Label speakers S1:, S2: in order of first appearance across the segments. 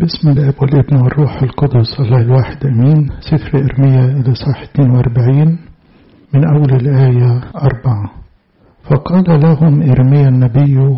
S1: بسم الاب والابن والروح القدس الله الواحد امين سفر ارميا الاصحاح 42 من اول الايه أربعة فقال لهم ارميا النبي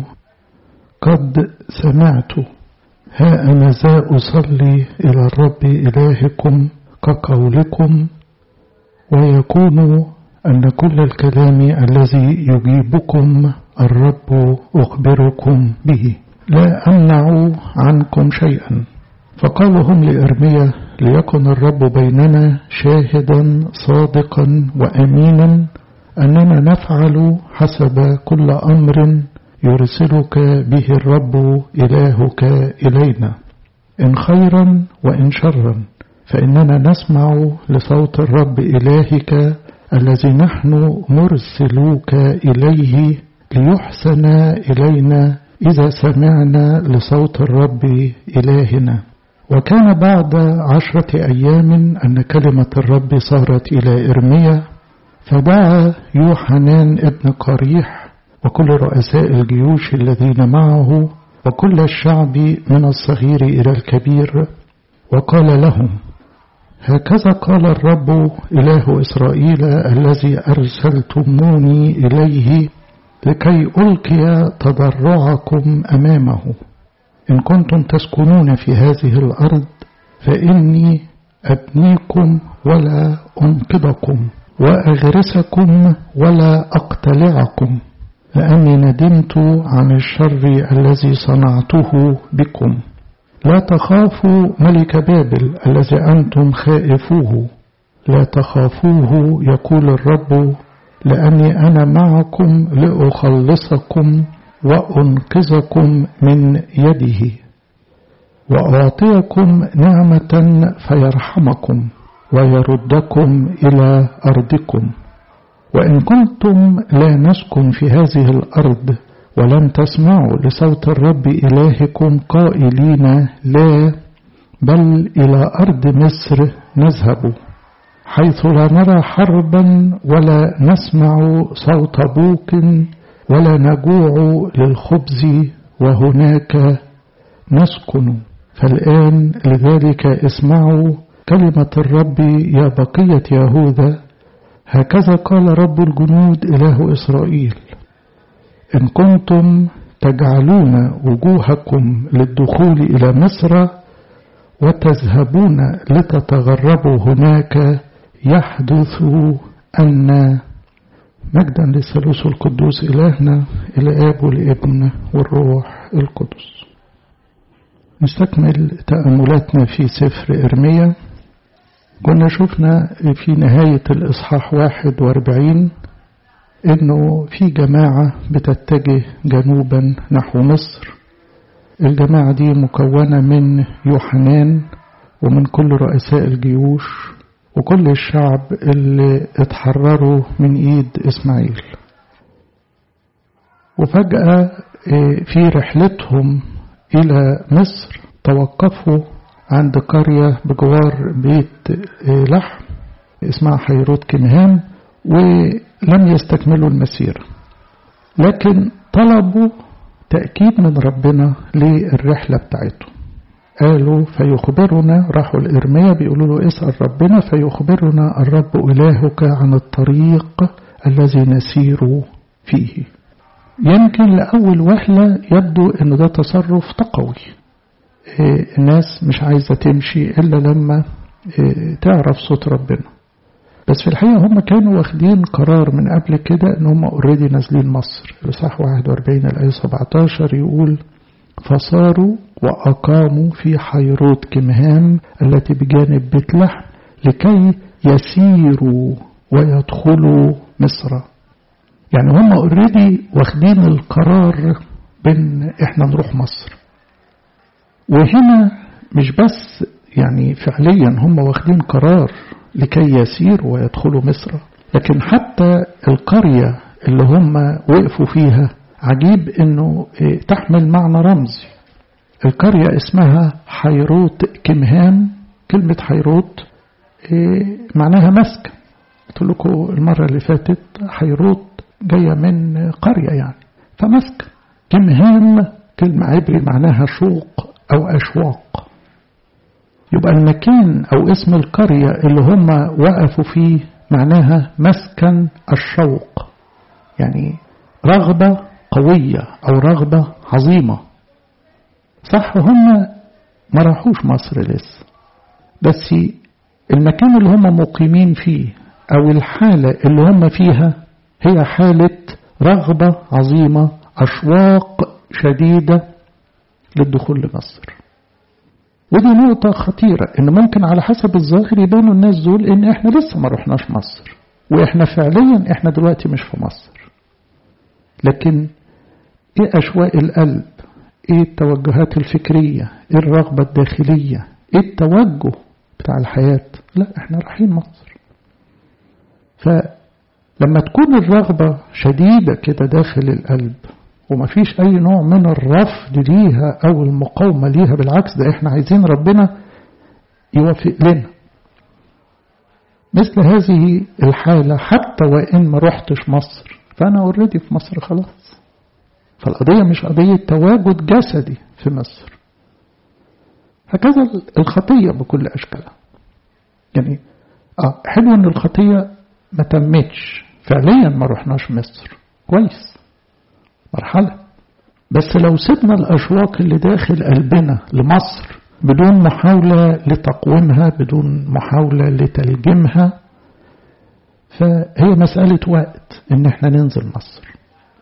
S1: قد سمعت ها انا ذا اصلي الى الرب الهكم كقولكم ويكون ان كل الكلام الذي يجيبكم الرب اخبركم به لا أمنع عنكم شيئا فقالوا هم لإرميا ليكن الرب بيننا شاهدا صادقا وأمينا أننا نفعل حسب كل أمر يرسلك به الرب إلهك إلينا إن خيرا وإن شرا فإننا نسمع لصوت الرب إلهك الذي نحن مرسلوك إليه ليحسن إلينا إذا سمعنا لصوت الرب إلهنا وكان بعد عشرة أيام أن كلمة الرب صارت إلى إرميا فدعا يوحنان ابن قريح وكل رؤساء الجيوش الذين معه وكل الشعب من الصغير إلى الكبير وقال لهم هكذا قال الرب إله إسرائيل الذي أرسلتموني إليه لكي ألقي تضرعكم أمامه إن كنتم تسكنون في هذه الأرض فإني أبنيكم ولا أنقذكم وأغرسكم ولا أقتلعكم لأني ندمت عن الشر الذي صنعته بكم لا تخافوا ملك بابل الذي أنتم خائفوه لا تخافوه يقول الرب لأني أنا معكم لأخلصكم وأنقذكم من يده وأعطيكم نعمة فيرحمكم ويردكم إلى أرضكم وإن كنتم لا نسكن في هذه الأرض ولم تسمعوا لصوت الرب إلهكم قائلين لا بل إلى أرض مصر نذهب حيث لا نرى حربا ولا نسمع صوت بوق ولا نجوع للخبز وهناك نسكن فالآن لذلك اسمعوا كلمة الرب يا بقية يهوذا هكذا قال رب الجنود إله إسرائيل إن كنتم تجعلون وجوهكم للدخول إلى مصر وتذهبون لتتغربوا هناك يحدث أن مجدا للثالوث القدوس إلهنا الآب والابن والروح القدس نستكمل تأملاتنا في سفر إرميا كنا شفنا في نهاية الإصحاح 41 إنه في جماعة بتتجه جنوبا نحو مصر الجماعة دي مكونة من يوحنان ومن كل رؤساء الجيوش وكل الشعب اللي اتحرروا من ايد اسماعيل وفجأة في رحلتهم إلى مصر توقفوا عند قرية بجوار بيت لحم اسمها حيروت كنهام ولم يستكملوا المسيرة لكن طلبوا تأكيد من ربنا للرحلة بتاعتهم قالوا فيخبرنا راحوا الإرمية بيقولوا له اسأل ربنا فيخبرنا الرب إلهك عن الطريق الذي نسير فيه يمكن لأول وهلة يبدو أن ده تصرف تقوي الناس مش عايزة تمشي إلا لما تعرف صوت ربنا بس في الحقيقة هم كانوا واخدين قرار من قبل كده ان هم اوريدي نازلين مصر الإصحاح 41 الآية 17 يقول فصاروا وأقاموا في حيروت كمهام التي بجانب بيت لحم لكي يسيروا ويدخلوا مصر يعني هم اوريدي واخدين القرار بان احنا نروح مصر وهنا مش بس يعني فعليا هم واخدين قرار لكي يسيروا ويدخلوا مصر لكن حتى القرية اللي هم وقفوا فيها عجيب انه تحمل معنى رمزي القرية اسمها حيروت كمهام كلمة حيروت معناها مسكن قلت لكم المرة اللي فاتت حيروت جاية من قرية يعني فمسكن كمهام كلمة عبري معناها شوق أو أشواق يبقى المكان أو اسم القرية اللي هم وقفوا فيه معناها مسكن الشوق يعني رغبة قوية أو رغبة عظيمة صح هم ما راحوش مصر لسه بس المكان اللي هم مقيمين فيه أو الحالة اللي هم فيها هي حالة رغبة عظيمة أشواق شديدة للدخول لمصر ودي نقطة خطيرة إن ممكن على حسب الظاهر يبانوا الناس دول إن إحنا لسه ما رحناش مصر وإحنا فعليا إحنا دلوقتي مش في مصر لكن إيه أشواق القلب إيه التوجهات الفكرية إيه الرغبة الداخلية إيه التوجه بتاع الحياة لا إحنا رايحين مصر فلما تكون الرغبة شديدة كده داخل القلب ومفيش أي نوع من الرفض ليها أو المقاومة ليها بالعكس ده إحنا عايزين ربنا يوافق لنا مثل هذه الحالة حتى وإن ما رحتش مصر فأنا اوريدي في مصر خلاص فالقضية مش قضية تواجد جسدي في مصر هكذا الخطية بكل أشكالها يعني آه حلو إن الخطية ما تمتش فعليا ما رحناش مصر كويس مرحلة بس لو سيبنا الأشواق اللي داخل قلبنا لمصر بدون محاولة لتقويمها بدون محاولة لتلجيمها فهي مسألة وقت إن احنا ننزل مصر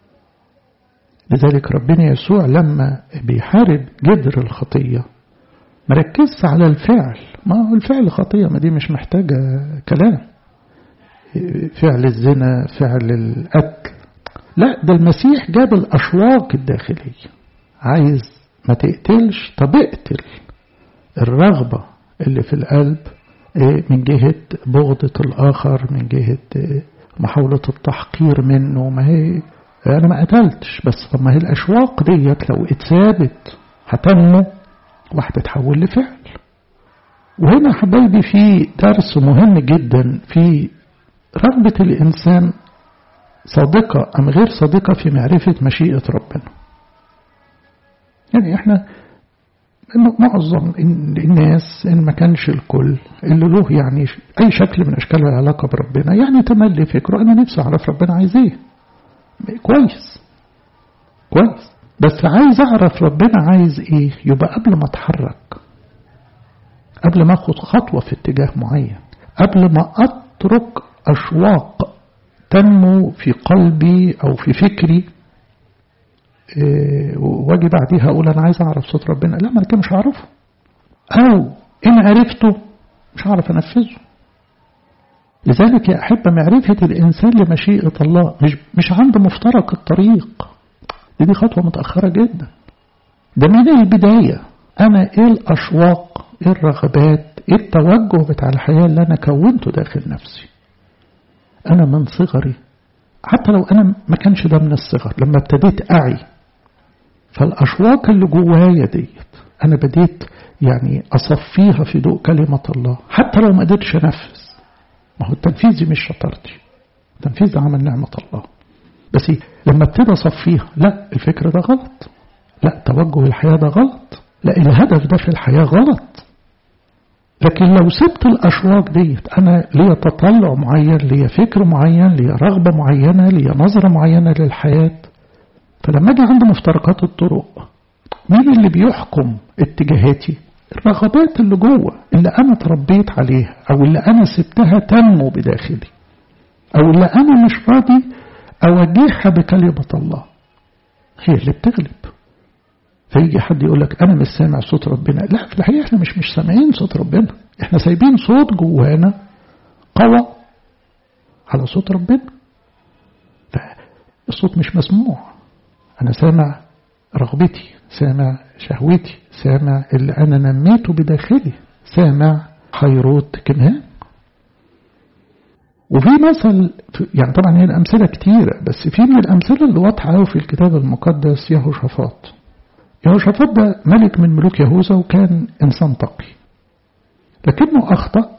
S1: لذلك ربنا يسوع لما بيحارب جذر الخطية مركزش على الفعل ما هو الفعل خطية ما دي مش محتاجة كلام فعل الزنا فعل القتل لا ده المسيح جاب الأشواق الداخلية عايز ما تقتلش طب اقتل الرغبة اللي في القلب من جهة بغضة الآخر من جهة محاولة التحقير منه ما هي أنا ما قتلتش بس طب ما هي الأشواق ديت لو اتثابت هتنمو وهتتحول لفعل وهنا حبايبي في درس مهم جدا في رغبة الإنسان صادقة أم غير صادقة في معرفة مشيئة ربنا يعني احنا معظم الناس إن ما كانش الكل اللي له يعني أي شكل من أشكال العلاقة بربنا يعني تملي فكره أنا نفسي أعرف ربنا عايز إيه كويس كويس بس عايز أعرف ربنا عايز إيه يبقى قبل ما أتحرك قبل ما أخد خطوة في اتجاه معين قبل ما أترك أشواق تنمو في قلبي أو في فكري إيه واجي بعديها أقول أنا عايز أعرف صوت ربنا لا ما أنا مش هعرفه أو إن عرفته مش هعرف أنفذه لذلك يا أحب معرفة الإنسان لمشيئة الله مش, مش عند مفترق الطريق دي, دي خطوة متأخرة جدا ده من البداية أنا إيه الأشواق إيه الرغبات إيه التوجه بتاع الحياة اللي أنا كونته داخل نفسي أنا من صغري حتى لو أنا ما كانش ده من الصغر لما ابتديت أعي فالأشواق اللي جوايا ديت أنا بديت يعني أصفيها في ضوء كلمة الله حتى لو ما قدرتش أنفذ ما هو التنفيذ مش شطارتي التنفيذ ده عمل نعمة الله بس لما ابتدي أصفيها لا الفكر ده غلط لا توجه الحياة ده غلط لا الهدف ده في الحياة غلط لكن لو سبت الأشواق ديت أنا ليا تطلع معين ليا فكر معين ليا رغبة معينة ليا نظرة معينة للحياة فلما أجي عند مفترقات الطرق مين اللي بيحكم اتجاهاتي الرغبات اللي جوه اللي أنا تربيت عليها أو اللي أنا سبتها تنمو بداخلي أو اللي أنا مش راضي أواجهها بكلمة الله هي اللي بتغلب فيجي حد يقول لك أنا مش سامع صوت ربنا لا في الحقيقة احنا مش مش سامعين صوت ربنا احنا سايبين صوت جوانا قوى على صوت ربنا فالصوت مش مسموع أنا سامع رغبتي سامع شهوتي سامع اللي أنا نميته بداخلي سامع خيروت كنهان وفي مثل يعني طبعا هي الأمثلة كتيرة بس في من الأمثلة اللي واضحة أوي في الكتاب المقدس يهوشافاط يهوشافاط ده ملك من ملوك يهوذا وكان إنسان تقي لكنه أخطأ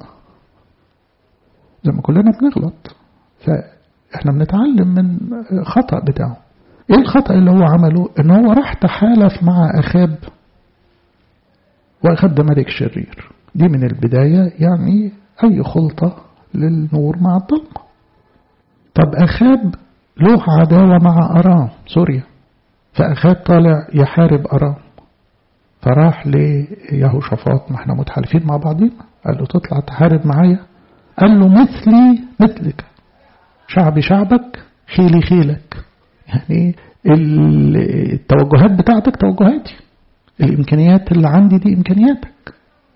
S1: زي ما كلنا بنغلط فإحنا بنتعلم من خطأ بتاعه إيه الخطأ اللي هو عمله إن هو راح تحالف مع أخاب وأخاب ده ملك شرير دي من البداية يعني أي خلطة للنور مع الظلمة طب أخاب له عداوة مع أرام سوريا فأخاب طالع يحارب أرام فراح ليهوشافاط ما احنا متحالفين مع بعضين قال له تطلع تحارب معايا قال له مثلي مثلك شعبي شعبك خيلي خيلك يعني التوجهات بتاعتك توجهاتي الإمكانيات اللي عندي دي إمكانياتك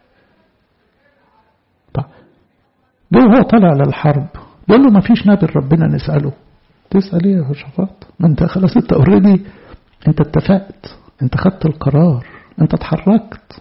S1: طيب ده هو طلع للحرب بيقول له ما فيش نبي ربنا نسأله تسأل ايه يا شفاط ما انت خلاص انت اوريدي انت اتفقت انت خدت القرار انت اتحركت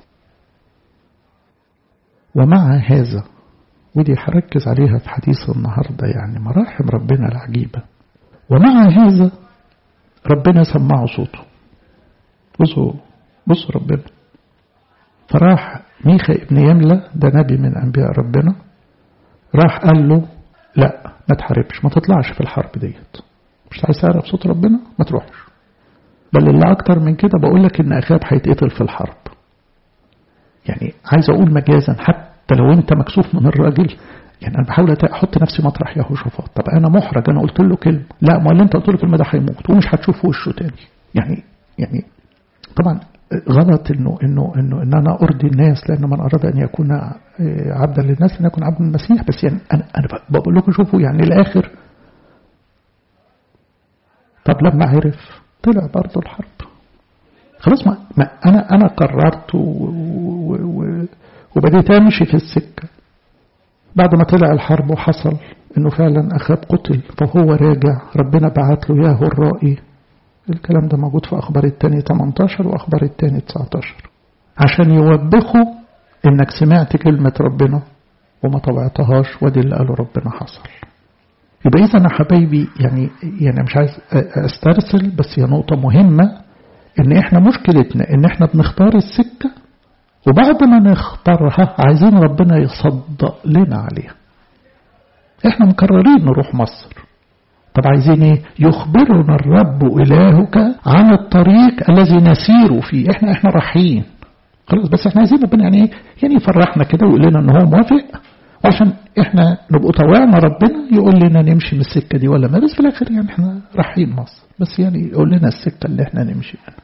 S1: ومع هذا ودي هركز عليها في حديث النهاردة يعني مراحم ربنا العجيبة ومع هذا ربنا سمعه صوته بصوا بصوا ربنا فراح ميخا ابن يملة ده نبي من أنبياء ربنا راح قال له لا ما تحاربش ما تطلعش في الحرب ديت مش عايز تعرف صوت ربنا ما تروحش بل اللي أكتر من كده بقول لك إن أخاب هيتقتل في الحرب يعني عايز أقول مجازا حتى لو أنت مكسوف من الراجل يعني أنا بحاول أحط نفسي مطرح يهوشافاط طب أنا محرج أنا قلت له كلمة لا ما اللي أنت قلت له كلمة ده هيموت ومش هتشوف وشه تاني يعني يعني طبعا غلط انه انه انه ان انا ارضي الناس لان من اراد ان يكون عبدا للناس لن يكون عبدا المسيح بس يعني انا انا بقول لكم شوفوا يعني الاخر طب لما عرف طلع برضه الحرب خلاص ما, ما انا انا قررت و و و وبديت امشي في السكه بعد ما طلع الحرب وحصل انه فعلا اخاب قتل فهو راجع ربنا بعت له ياهو الرائي الكلام ده موجود في أخبار التاني 18 وأخبار التاني 19 عشان يوبخوا إنك سمعت كلمة ربنا وما طبعتهاش ودي اللي قاله ربنا حصل يبقى إذا أنا حبايبي يعني يعني مش عايز أسترسل بس هي نقطة مهمة إن إحنا مشكلتنا إن إحنا بنختار السكة وبعد ما نختارها عايزين ربنا يصدق لنا عليها إحنا مكررين نروح مصر طب عايزين ايه يخبرنا الرب إلهك عن الطريق الذي نسير فيه احنا احنا رايحين خلاص بس احنا عايزين ربنا يعني ايه يعني يفرحنا كده ويقول لنا ان هو موافق وعشان احنا نبقى طوعنا ربنا يقول لنا نمشي من السكه دي ولا ما بس في الاخر يعني احنا رايحين مصر بس يعني يقول لنا السكه اللي احنا نمشي منها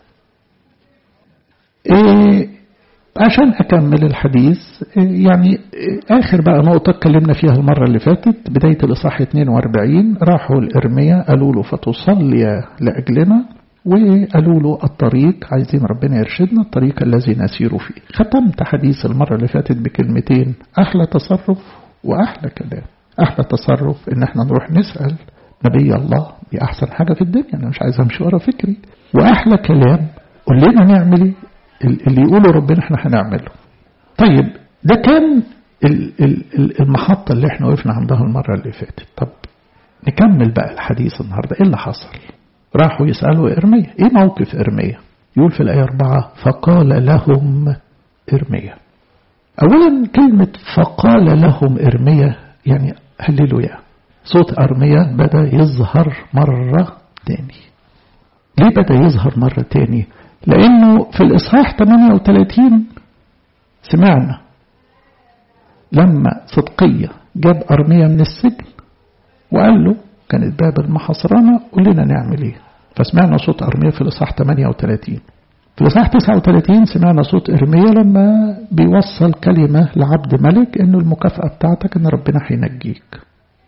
S1: ايه عشان أكمل الحديث يعني آخر بقى نقطة اتكلمنا فيها المرة اللي فاتت بداية الإصحاح 42 راحوا الإرمية قالوا له فتصلي لأجلنا وقالوا له الطريق عايزين ربنا يرشدنا الطريق الذي نسير فيه ختمت حديث المرة اللي فاتت بكلمتين أحلى تصرف وأحلى كلام أحلى تصرف إن احنا نروح نسأل نبي الله دي أحسن حاجة في الدنيا أنا مش عايز أمشي ورا فكري وأحلى كلام قول لنا نعمل ايه اللي يقوله ربنا احنا هنعمله طيب ده كان المحطة اللي احنا وقفنا عندها المرة اللي فاتت طب نكمل بقى الحديث النهاردة ايه اللي حصل راحوا يسألوا إرميا ايه موقف إرميا يقول في الآية أربعة فقال لهم إرميا أولا كلمة فقال لهم إرميا يعني هللويا صوت أرميا بدأ يظهر مرة تاني ليه بدأ يظهر مرة تاني لأنه في الإصحاح 38 سمعنا لما صدقية جاب أرمية من السجن وقال له كانت باب المحاصرانة قول لنا نعمل ايه فسمعنا صوت أرمية في الإصحاح 38 في الإصحاح 39 سمعنا صوت إرمية لما بيوصل كلمة لعبد ملك إنه المكافأة بتاعتك إن ربنا هينجيك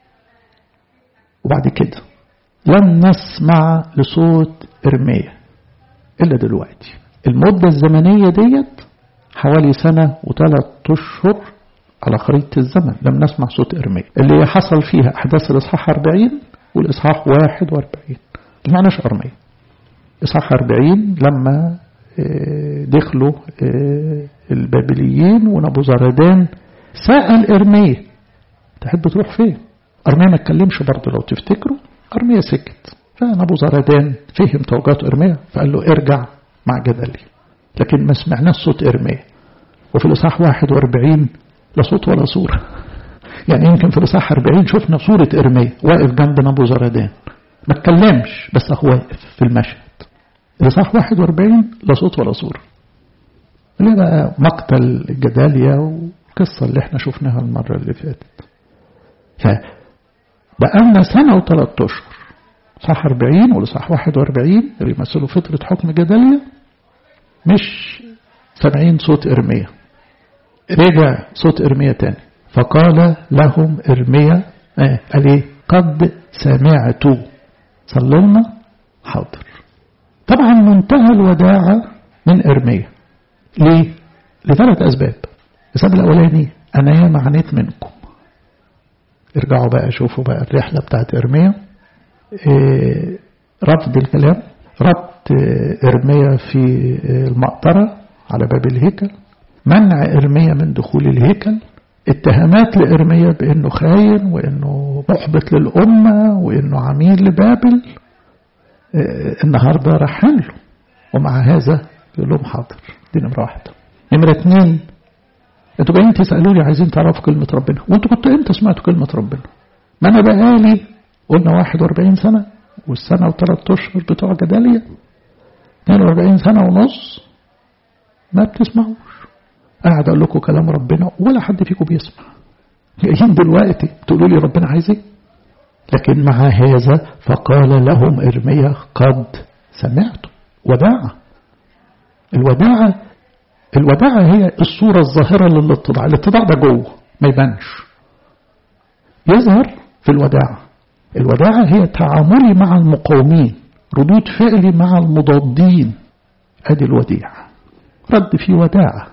S1: وبعد كده لم نسمع لصوت إرمية إلا دلوقتي المدة الزمنية ديت حوالي سنة وثلاث أشهر على خريطة الزمن لم نسمع صوت إرميا اللي حصل فيها أحداث الإصحاح 40 والإصحاح 41 ما معناش إرميا إصحاح 40 لما دخلوا البابليين ونبو زردان سأل إرميا تحب تروح فين أرميا ما اتكلمش برضه لو تفتكروا أرميا سكت فنبو زردان فهم توجهات إرميا فقال له ارجع مع جدلي لكن ما سمعناش صوت إرميا وفي الإصحاح 41 لا صوت ولا صورة يعني يمكن في الإصحاح 40 شفنا صورة إرميا واقف جنب نبو زردان ما اتكلمش بس هو واقف في المشهد الإصحاح 41 لا صوت ولا صورة اللي بقى مقتل جداليا القصة اللي احنا شفناها المرة اللي فاتت فبقالنا سنة وثلاث أشهر صح 40 ولا صح 41 اللي بيمثلوا فترة حكم جدلية مش سامعين صوت إرميا رجع صوت إرميا تاني فقال لهم إرميا آه قال إيه قد سمعت صلينا حاضر طبعا منتهى الوداعة من إرميا ليه؟ لثلاث أسباب السبب الأولاني أنا ياما عانيت منكم ارجعوا بقى شوفوا بقى الرحلة بتاعت إرميا إيه رفض الكلام ربط إرميا في المقطرة على باب الهيكل منع إرميا من دخول الهيكل اتهامات لإرميا بأنه خاين وأنه محبط للأمة وأنه عميل لبابل إيه النهاردة راحين له ومع هذا يقول لهم حاضر دي نمرة واحدة نمرة اتنين انتوا جايين تسألوني عايزين تعرفوا كلمة ربنا وانتوا كنتوا امتى سمعتوا كلمة ربنا ما انا بقالي قلنا 41 سنة والسنة وثلاث اشهر بتوع جدالية 42 سنة ونص ما بتسمعوش قاعد اقول لكم كلام ربنا ولا حد فيكم بيسمع جايين دلوقتي تقولوا لي ربنا عايز ايه لكن مع هذا فقال لهم ارميا قد سمعت وداعة الوداعة الوداعة هي الصورة الظاهرة للاتضاع الاتضاع ده جوه ما يبانش يظهر في الوداعة الوداعة هي تعاملي مع المقاومين ردود فعلي مع المضادين ادي الوديع رد في وداعة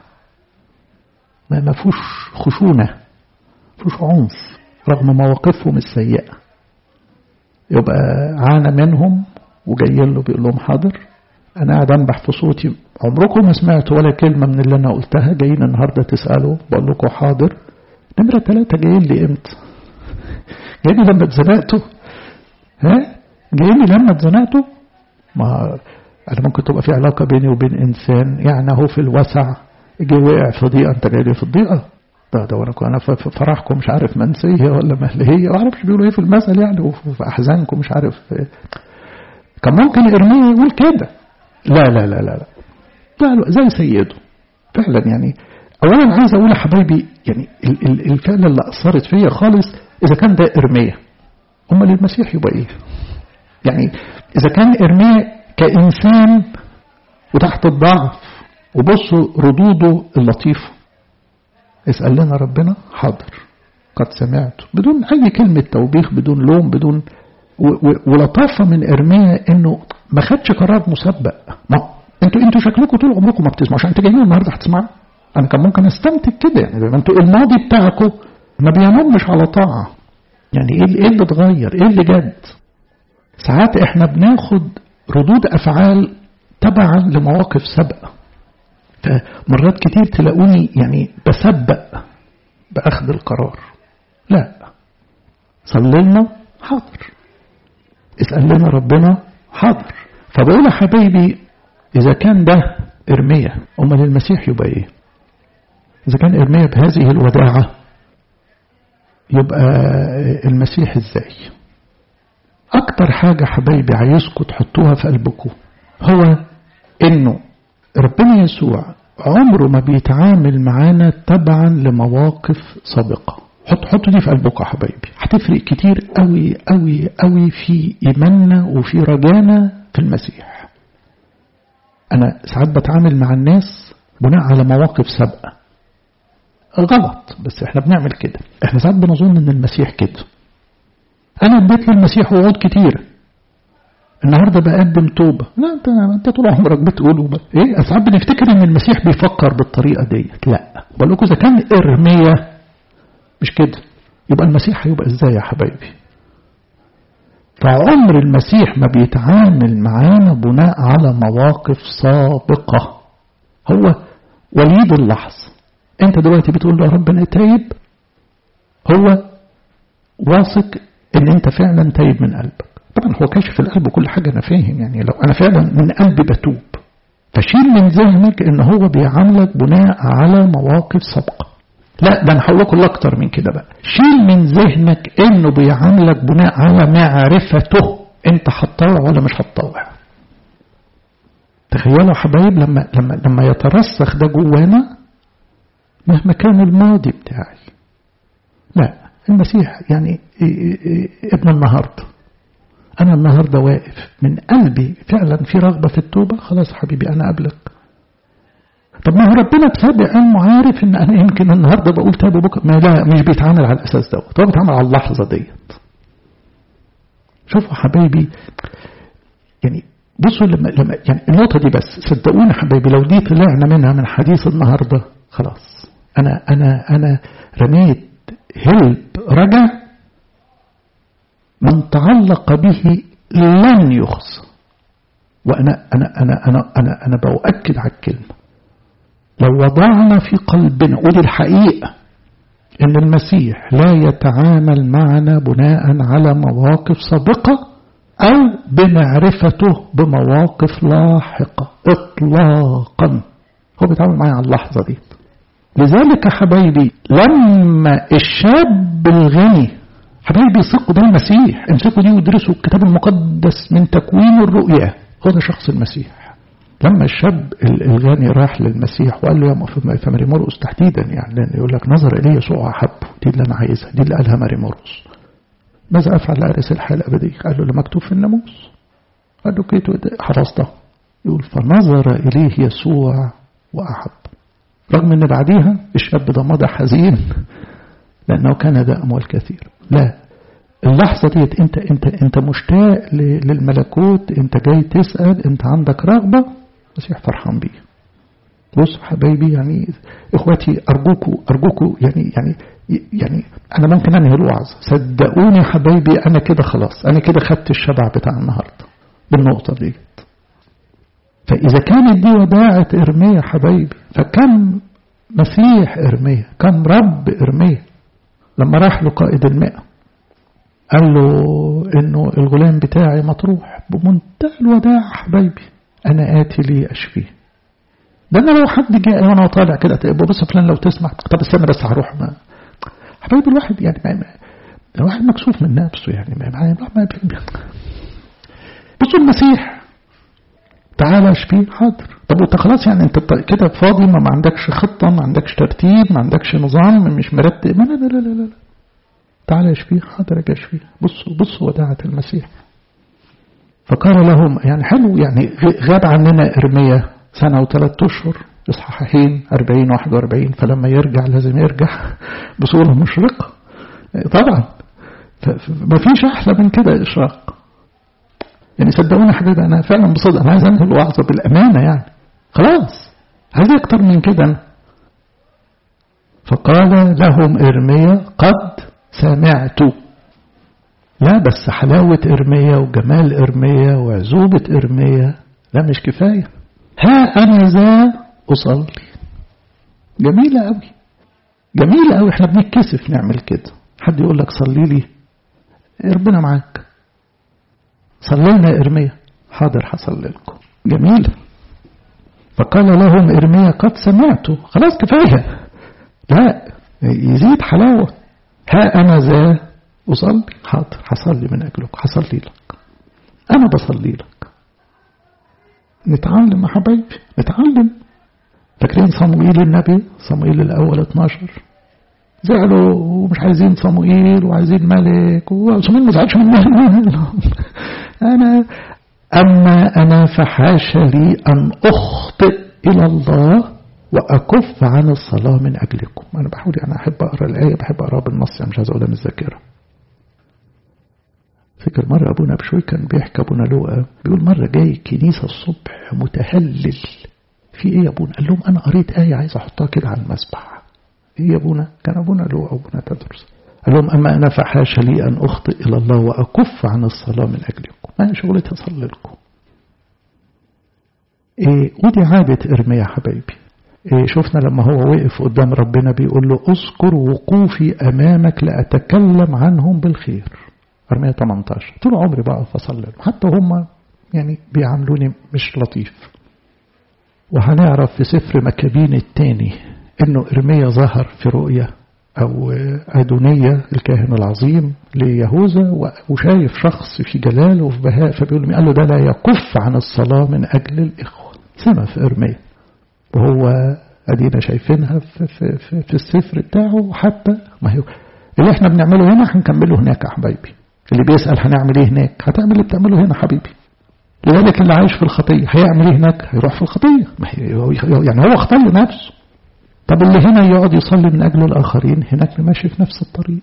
S1: ما ما فيهوش خشونة فيهوش عنف رغم مواقفهم السيئة يبقى عانى منهم وجاي له بيقول لهم حاضر أنا قاعد أنبح في صوتي عمركم ما سمعتوا ولا كلمة من اللي أنا قلتها جايين النهاردة تسألوا بقول لكم حاضر نمرة ثلاثة جايين لي إمتى؟ جايين لما اتزنقتوا ها؟ جايين لما اتزنقتوا؟ ما أنا ممكن تبقى في علاقة بيني وبين إنسان يعني أهو في الوسع جه وقع في ضيقة أنت جاي لي في الضيقة ده ده وانا انا في فرحكم مش عارف منسيه ولا مهلهيه ما اعرفش بيقولوا ايه في المثل يعني وفي احزانكم مش عارف كان ممكن ارميه يقول كده لا لا لا لا لا زي سيده فعلا يعني اولا عايز اقول يا حبايبي يعني الفعل اللي اثرت فيا خالص اذا كان ده ارميه امال المسيح يبقى ايه يعني اذا كان ارميه كانسان وتحت الضعف وبصوا ردوده اللطيفه اسال لنا ربنا حاضر قد سمعت بدون اي كلمه توبيخ بدون لوم بدون ولطافه من ارميا انه ما خدش قرار مسبق ما انتوا انتوا شكلكم طول عمركم ما بتسمعوش انتوا جايين النهارده هتسمعوا انا كان ممكن استنتج كده يعني انتوا الماضي بتاعكم ما بينمش على طاعه يعني ايه ايه اللي اتغير ايه اللي جد ساعات احنا بناخد ردود افعال تبعا لمواقف سابقه فمرات كتير تلاقوني يعني بسبق باخذ القرار لا صلينا حاضر اسال لنا ربنا حاضر فبقول يا حبايبي إذا كان ده إرميا أمال المسيح يبقى إيه إذا كان إرميا بهذه الوداعة يبقى المسيح إزاي أكتر حاجة حبايبي عايزكم تحطوها في قلبكم هو إنه ربنا يسوع عمره ما بيتعامل معانا تبعا لمواقف سابقة حط حطوا دي في قلبكم يا حبايبي هتفرق كتير قوي قوي قوي في إيماننا وفي رجانا في المسيح أنا ساعات بتعامل مع الناس بناء على مواقف سابقة غلط بس احنا بنعمل كده احنا ساعات بنظن ان المسيح كده انا اديت للمسيح وعود كتير النهارده بقدم توبه لا انت انت طول عمرك بتقول ايه ساعات بنفتكر ان المسيح بيفكر بالطريقه ديت لا بقول لكم اذا كان ارميا مش كده يبقى المسيح هيبقى ازاي يا حبايبي فعمر المسيح ما بيتعامل معانا بناء على مواقف سابقة هو وليد اللحظة انت دلوقتي بتقول له ربنا تايب هو واثق ان انت فعلا تايب من قلبك طبعا هو كاشف القلب وكل حاجة انا فاهم يعني لو انا فعلا من قلبي بتوب فشيل من ذهنك ان هو بيعاملك بناء على مواقف سابقة لا ده انا هقول لكم اكتر من كده بقى شيل من ذهنك انه بيعاملك بناء على معرفته انت هتطوع ولا مش هتطوع تخيلوا يا حبايب لما لما لما يترسخ ده جوانا مهما كان الماضي بتاعي لا المسيح يعني ابن النهاردة أنا النهاردة واقف من قلبي فعلا في رغبة في التوبة خلاص حبيبي أنا قبلك طب ما هو ربنا بسابق علمه عارف ان انا يمكن النهارده بقول تاب بكره ما لا مش بيتعامل على الاساس دوت هو بيتعامل على اللحظه ديت شوفوا حبايبي يعني بصوا لما لما يعني النقطه دي بس صدقوني حبايبي لو دي طلعنا منها من حديث النهارده خلاص انا انا انا رميت هلب رجع من تعلق به لن يخزى وانا انا انا انا انا انا باؤكد على الكلمه لو وضعنا في قلبنا ودي الحقيقة إن المسيح لا يتعامل معنا بناء على مواقف سابقة أو بمعرفته بمواقف لاحقة إطلاقا هو بيتعامل معي على اللحظة دي لذلك حبايبي لما الشاب الغني حبايبي يثقوا ده المسيح امسكوا دي وادرسوا الكتاب المقدس من تكوين الرؤيا هو ده شخص المسيح لما الشاب الغني راح للمسيح وقال له يا في ماري مرقس تحديدا يعني لأن يقول لك نظر إلي يسوع أحبه دي اللي أنا عايزها دي اللي قالها ماري مرقس ماذا أفعل لأرث الحياة الأبدية قال له اللي مكتوب في الناموس قال له كيتو حفظته يقول فنظر إليه يسوع وأحب رغم ان بعديها الشاب ده مضى حزين لأنه كان ذا أموال كثير لا اللحظة ديت انت انت انت مشتاق للملكوت انت جاي تسأل انت عندك رغبة المسيح فرحان بيه بص حبايبي يعني اخواتي ارجوكوا ارجوكوا يعني يعني يعني انا ممكن انهي الوعظ صدقوني حبايبي انا كده خلاص انا كده خدت الشبع بتاع النهارده بالنقطة ديت فاذا كانت دي وداعة ارميا حبايبي فكم مسيح ارميا كم رب ارميا لما راح له قائد المئة قال له انه الغلام بتاعي مطروح بمنتهى الوداع حبايبي انا اتي لي اشفيه ده انا لو حد جاء وانا طالع كده بص فلان لو تسمع طب استنى بس هروح ما حبايبي الواحد يعني ما الواحد مكسوف من نفسه يعني ما ما ما بصوا المسيح تعالى اشفيه حاضر طب وانت خلاص يعني انت كده فاضي ما, ما عندكش خطه ما عندكش ترتيب ما عندكش نظام مش مرتب ما لا لا لا لا, لا. تعالى اشفيه حاضر اجي اشفيه بصوا بصوا وداعة المسيح فقال لهم يعني حلو يعني غاب عننا ارميا سنة وثلاث اشهر اصحاحين 40 41 فلما يرجع لازم يرجع بصورة مشرقة طبعا ما فيش احلى من كده اشراق يعني صدقوني حبيبي انا فعلا بصدق انا عايز انهي الوعظه بالامانه يعني خلاص عايز اكتر من كده فقال لهم ارميا قد سمعت لا بس حلاوة إرمية وجمال إرمية وعزوبة إرمية لا مش كفاية ها أنا ذا أصلي جميلة أوي جميلة أوي احنا بنتكسف نعمل كده حد يقول لك صلي لي ربنا معاك صلينا إرمية حاضر حصلي لكم جميلة فقال لهم إرميا قد سمعت خلاص كفاية لا يزيد حلاوة ها أنا ذا أصلي حاضر حصلي من أجلك حصلي لك أنا بصلي لك نتعلم يا حبايبي نتعلم فاكرين صموئيل النبي صموئيل الأول 12 زعلوا ومش عايزين صموئيل وعايزين ملك وصموئيل ما زعلش منهم أنا أما أنا فحاش لي أن أخطئ إلى الله وأكف عن الصلاة من أجلكم أنا بحاول أنا أحب أقرأ الآية بحب أقرأ بالنص يعني مش عايز أقولها من الذاكرة فكر مرة أبونا بشوي كان بيحكي أبونا لوقا بيقول مرة جاي الكنيسة الصبح متهلل في إيه يا أبونا قال لهم أنا قريت آية عايز أحطها كده على المسبح إيه يا أبونا كان أبونا لوقا أبونا تدرس قال لهم أما أنا فحاش لي أن أخطئ إلى الله وأكف عن الصلاة من أجلكم أنا شغلتي أصلي لكم إيه ودي عادة إرميا حبايبي إيه شفنا لما هو وقف قدام ربنا بيقول له اذكر وقوفي أمامك لأتكلم عنهم بالخير أرمية 18 طول عمري بقى فصلي حتى هم يعني بيعاملوني مش لطيف وهنعرف في سفر مكابين الثاني انه ارميا ظهر في رؤية او ادونية الكاهن العظيم ليهوذا وشايف شخص في جلال وفي بهاء فبيقول له قال له ده لا يكف عن الصلاة من اجل الاخوة سمع في ارميا وهو ادينا شايفينها في, في, في, في السفر بتاعه حتى ما هو اللي احنا بنعمله هنا هنكمله هناك يا حبايبي اللي بيسأل هنعمل ايه هناك هتعمل اللي بتعمله هنا حبيبي لذلك اللي عايش في الخطية هيعمل ايه هناك هيروح في الخطية يعني هو اختار لنفسه طب اللي هنا يقعد يصلي من أجل الآخرين هناك ماشي في نفس الطريق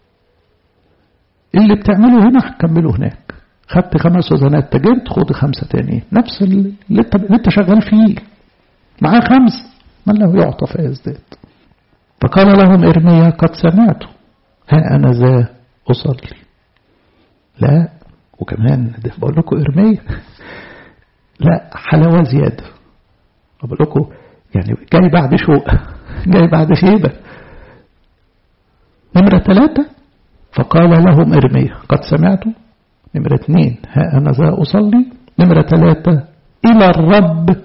S1: اللي بتعمله هنا هتكمله هناك خدت خمس وزنات تجرت خد خمسة تاني نفس اللي انت, اللي انت شغال فيه معاه خمس من له يعطى فيزداد فقال لهم إرميا قد سمعت ها أنا ذا أصلي لا وكمان بقول لكم إرميا لا حلاوة زيادة بقول لكم يعني جاي بعد شوق جاي بعد خيبة نمرة ثلاثة فقال لهم إرميا قد سمعتوا نمرة اثنين ها أنا ذا أصلي نمرة ثلاثة إلى الرب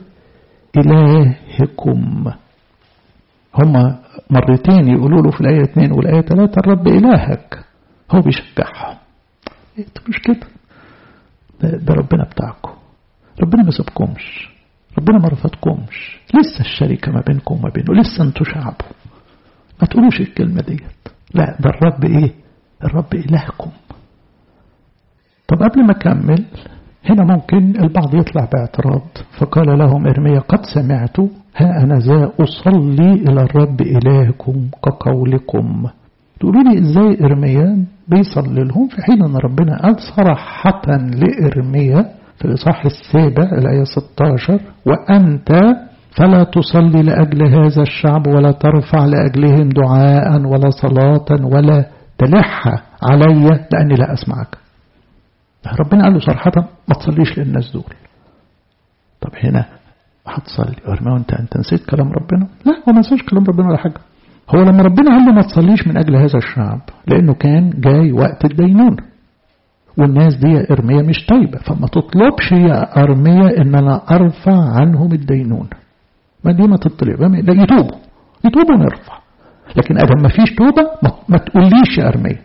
S1: إلهكم هما مرتين يقولوا له في الآية اثنين والآية ثلاثة الرب إلهك هو بيشجعهم انتوا مش كده ده, ده ربنا بتاعكم ربنا ما سابكمش ربنا ما رفضكمش لسه الشركة ما بينكم وما بينه لسه انتوا شعبه ما تقولوش الكلمة ديت لا ده الرب ايه الرب إلهكم طب قبل ما أكمل هنا ممكن البعض يطلع باعتراض فقال لهم إرميا قد سمعت ها أنا ذا أصلي إلى الرب إلهكم كقولكم تقولوا لي إزاي إرميا بيصلي لهم في حين أن ربنا قال صراحة لإرميا في الإصحاح السابع الآية 16 وأنت فلا تصلي لأجل هذا الشعب ولا ترفع لأجلهم دعاء ولا صلاة ولا تلح علي لأني لا أسمعك ربنا قال له صراحة ما تصليش للناس دول طب هنا هتصلي ارمي وانت انت نسيت كلام ربنا لا هو ما نسيش كلام ربنا ولا حاجة هو لما ربنا قال له ما تصليش من أجل هذا الشعب لأنه كان جاي وقت الدينونة والناس دي إرمية مش طيبة فما تطلبش يا أرمية إن أنا أرفع عنهم الدينونة ما دي ما تطلب لا يتوبوا يتوبوا نرفع لكن أدم ما فيش توبة ما تقوليش يا أرمية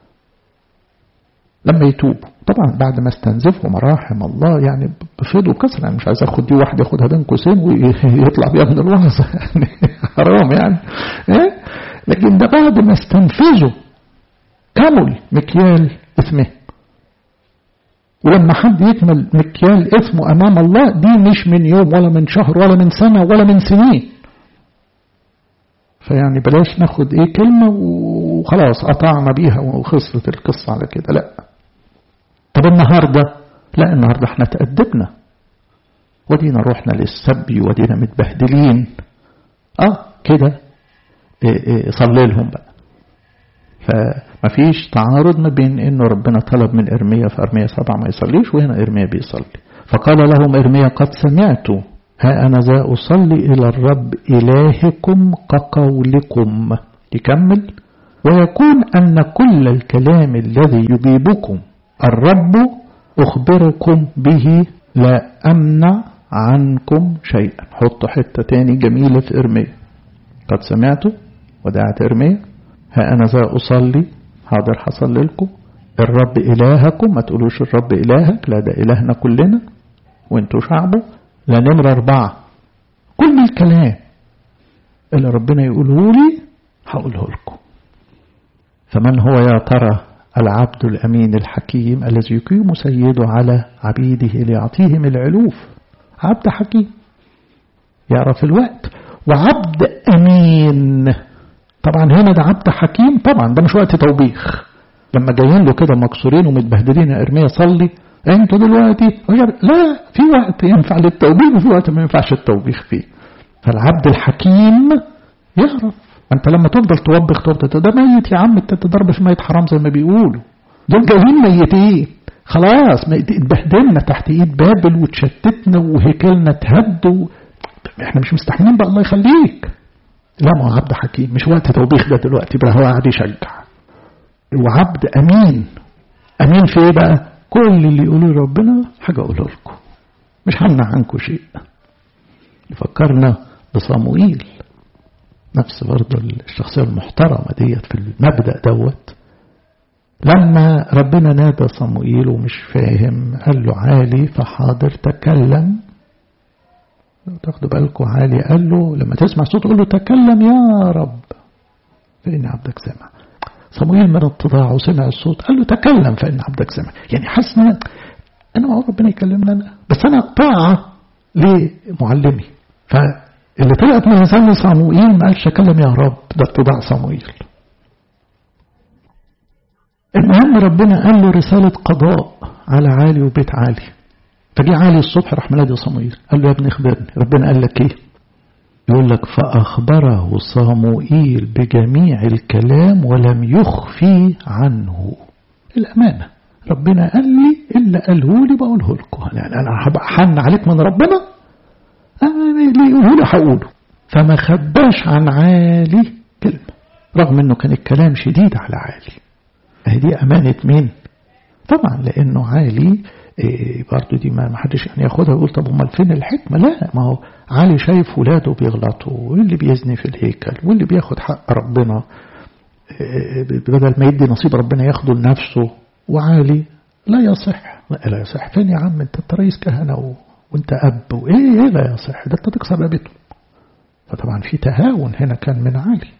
S1: لما يتوبوا طبعا بعد ما استنزفوا مراحم الله يعني بفضوا كسر يعني مش عايز اخد دي واحد ياخدها بين قوسين ويطلع بيها من الوعظ يعني حرام يعني إيه؟ لكن ده بعد ما استنفذوا كمل مكيال اسمه ولما حد يكمل مكيال اسمه امام الله دي مش من يوم ولا من شهر ولا من سنه ولا من سنين فيعني بلاش ناخد ايه كلمه وخلاص قطعنا بيها وخسرت القصه على كده لا طب النهاردة لا النهاردة احنا تأدبنا ودينا روحنا للسبي ودينا متبهدلين اه كده إيه إيه صلي لهم بقى فما فيش تعارض ما بين انه ربنا طلب من ارميا في ارميا سبعة ما يصليش وهنا ارميا بيصلي فقال لهم ارميا قد سمعت ها انا ذا اصلي الى الرب الهكم كقولكم يكمل ويكون ان كل الكلام الذي يجيبكم الرب أخبركم به لا أمنع عنكم شيئا حطوا حتة تاني جميلة في إرميا قد سمعتوا ودعت إرميا ها أنا ذا أصلي حاضر حصل لكم الرب إلهكم ما تقولوش الرب إلهك لا ده إلهنا كلنا وانتوا شعبه لا نمرة أربعة كل الكلام اللي ربنا يقوله لي هقوله لكم فمن هو يا ترى العبد الأمين الحكيم الذي يقيم سيده على عبيده ليعطيهم العلوف عبد حكيم يعرف الوقت وعبد أمين طبعا هنا ده عبد حكيم طبعا ده مش وقت توبيخ لما جايين له كده مكسورين ومتبهدلين يا ارميا صلي انتوا دلوقتي لا في وقت ينفع للتوبيخ وفي وقت ما ينفعش التوبيخ فيه فالعبد الحكيم يعرف انت لما تفضل توبخ تفضل ده ميت يا عم انت تضرب في ميت حرام زي ما بيقولوا دول جايين ميتين خلاص اتبهدلنا تحت ايد بابل وتشتتنا وهيكلنا اتهد و... احنا مش مستحملين بقى الله يخليك لا ما هو عبد حكيم مش وقت توبيخ ده دلوقتي بقى هو قاعد يشجع وعبد امين امين في ايه بقى كل اللي يقولوا ربنا حاجه اقوله لكم مش همنع عنكم شيء فكرنا بصموئيل نفس برضه الشخصية المحترمة ديت في المبدأ دوت لما ربنا نادى صموئيل ومش فاهم قال له عالي فحاضر تكلم تاخدوا بالكم عالي قال له لما تسمع صوت قول له تكلم يا رب فإن عبدك سمع صمويل من اتضاعه وسمع الصوت قال له تكلم فإن عبدك سمع يعني حاسس ان انا معقول ربنا يكلمنا انا بس انا طاعة لمعلمي فاللي طلعت من لسان صموئيل ما قالش تكلم يا رب ده اتضاع صموئيل المهم ربنا قال له رسالة قضاء على عالي وبيت عالي فجي عالي الصبح راح منادي صموئيل قال له يا ابني اخبرني ربنا قال لك ايه يقول لك فأخبره صموئيل بجميع الكلام ولم يخفي عنه الأمانة ربنا قال لي إلا قاله لي بقوله لكم يعني أنا هبقى حن عليك من ربنا اللي يقوله لي هقوله فما خباش عن عالي كلمة رغم أنه كان الكلام شديد على عالي هذه أمانة مين طبعا لأنه عالي إيه برضو دي ما حدش يعني ياخدها ويقول طب امال فين الحكمة لا ما هو علي شايف ولاده بيغلطوا واللي بيزني في الهيكل واللي بياخد حق ربنا إيه بدل ما يدي نصيب ربنا ياخده لنفسه وعالي لا يصح لا يصح فين يا عم انت رئيس كهنة وانت اب وايه ايه لا يصح ده انت تكسر رقبته فطبعا في تهاون هنا كان من عالي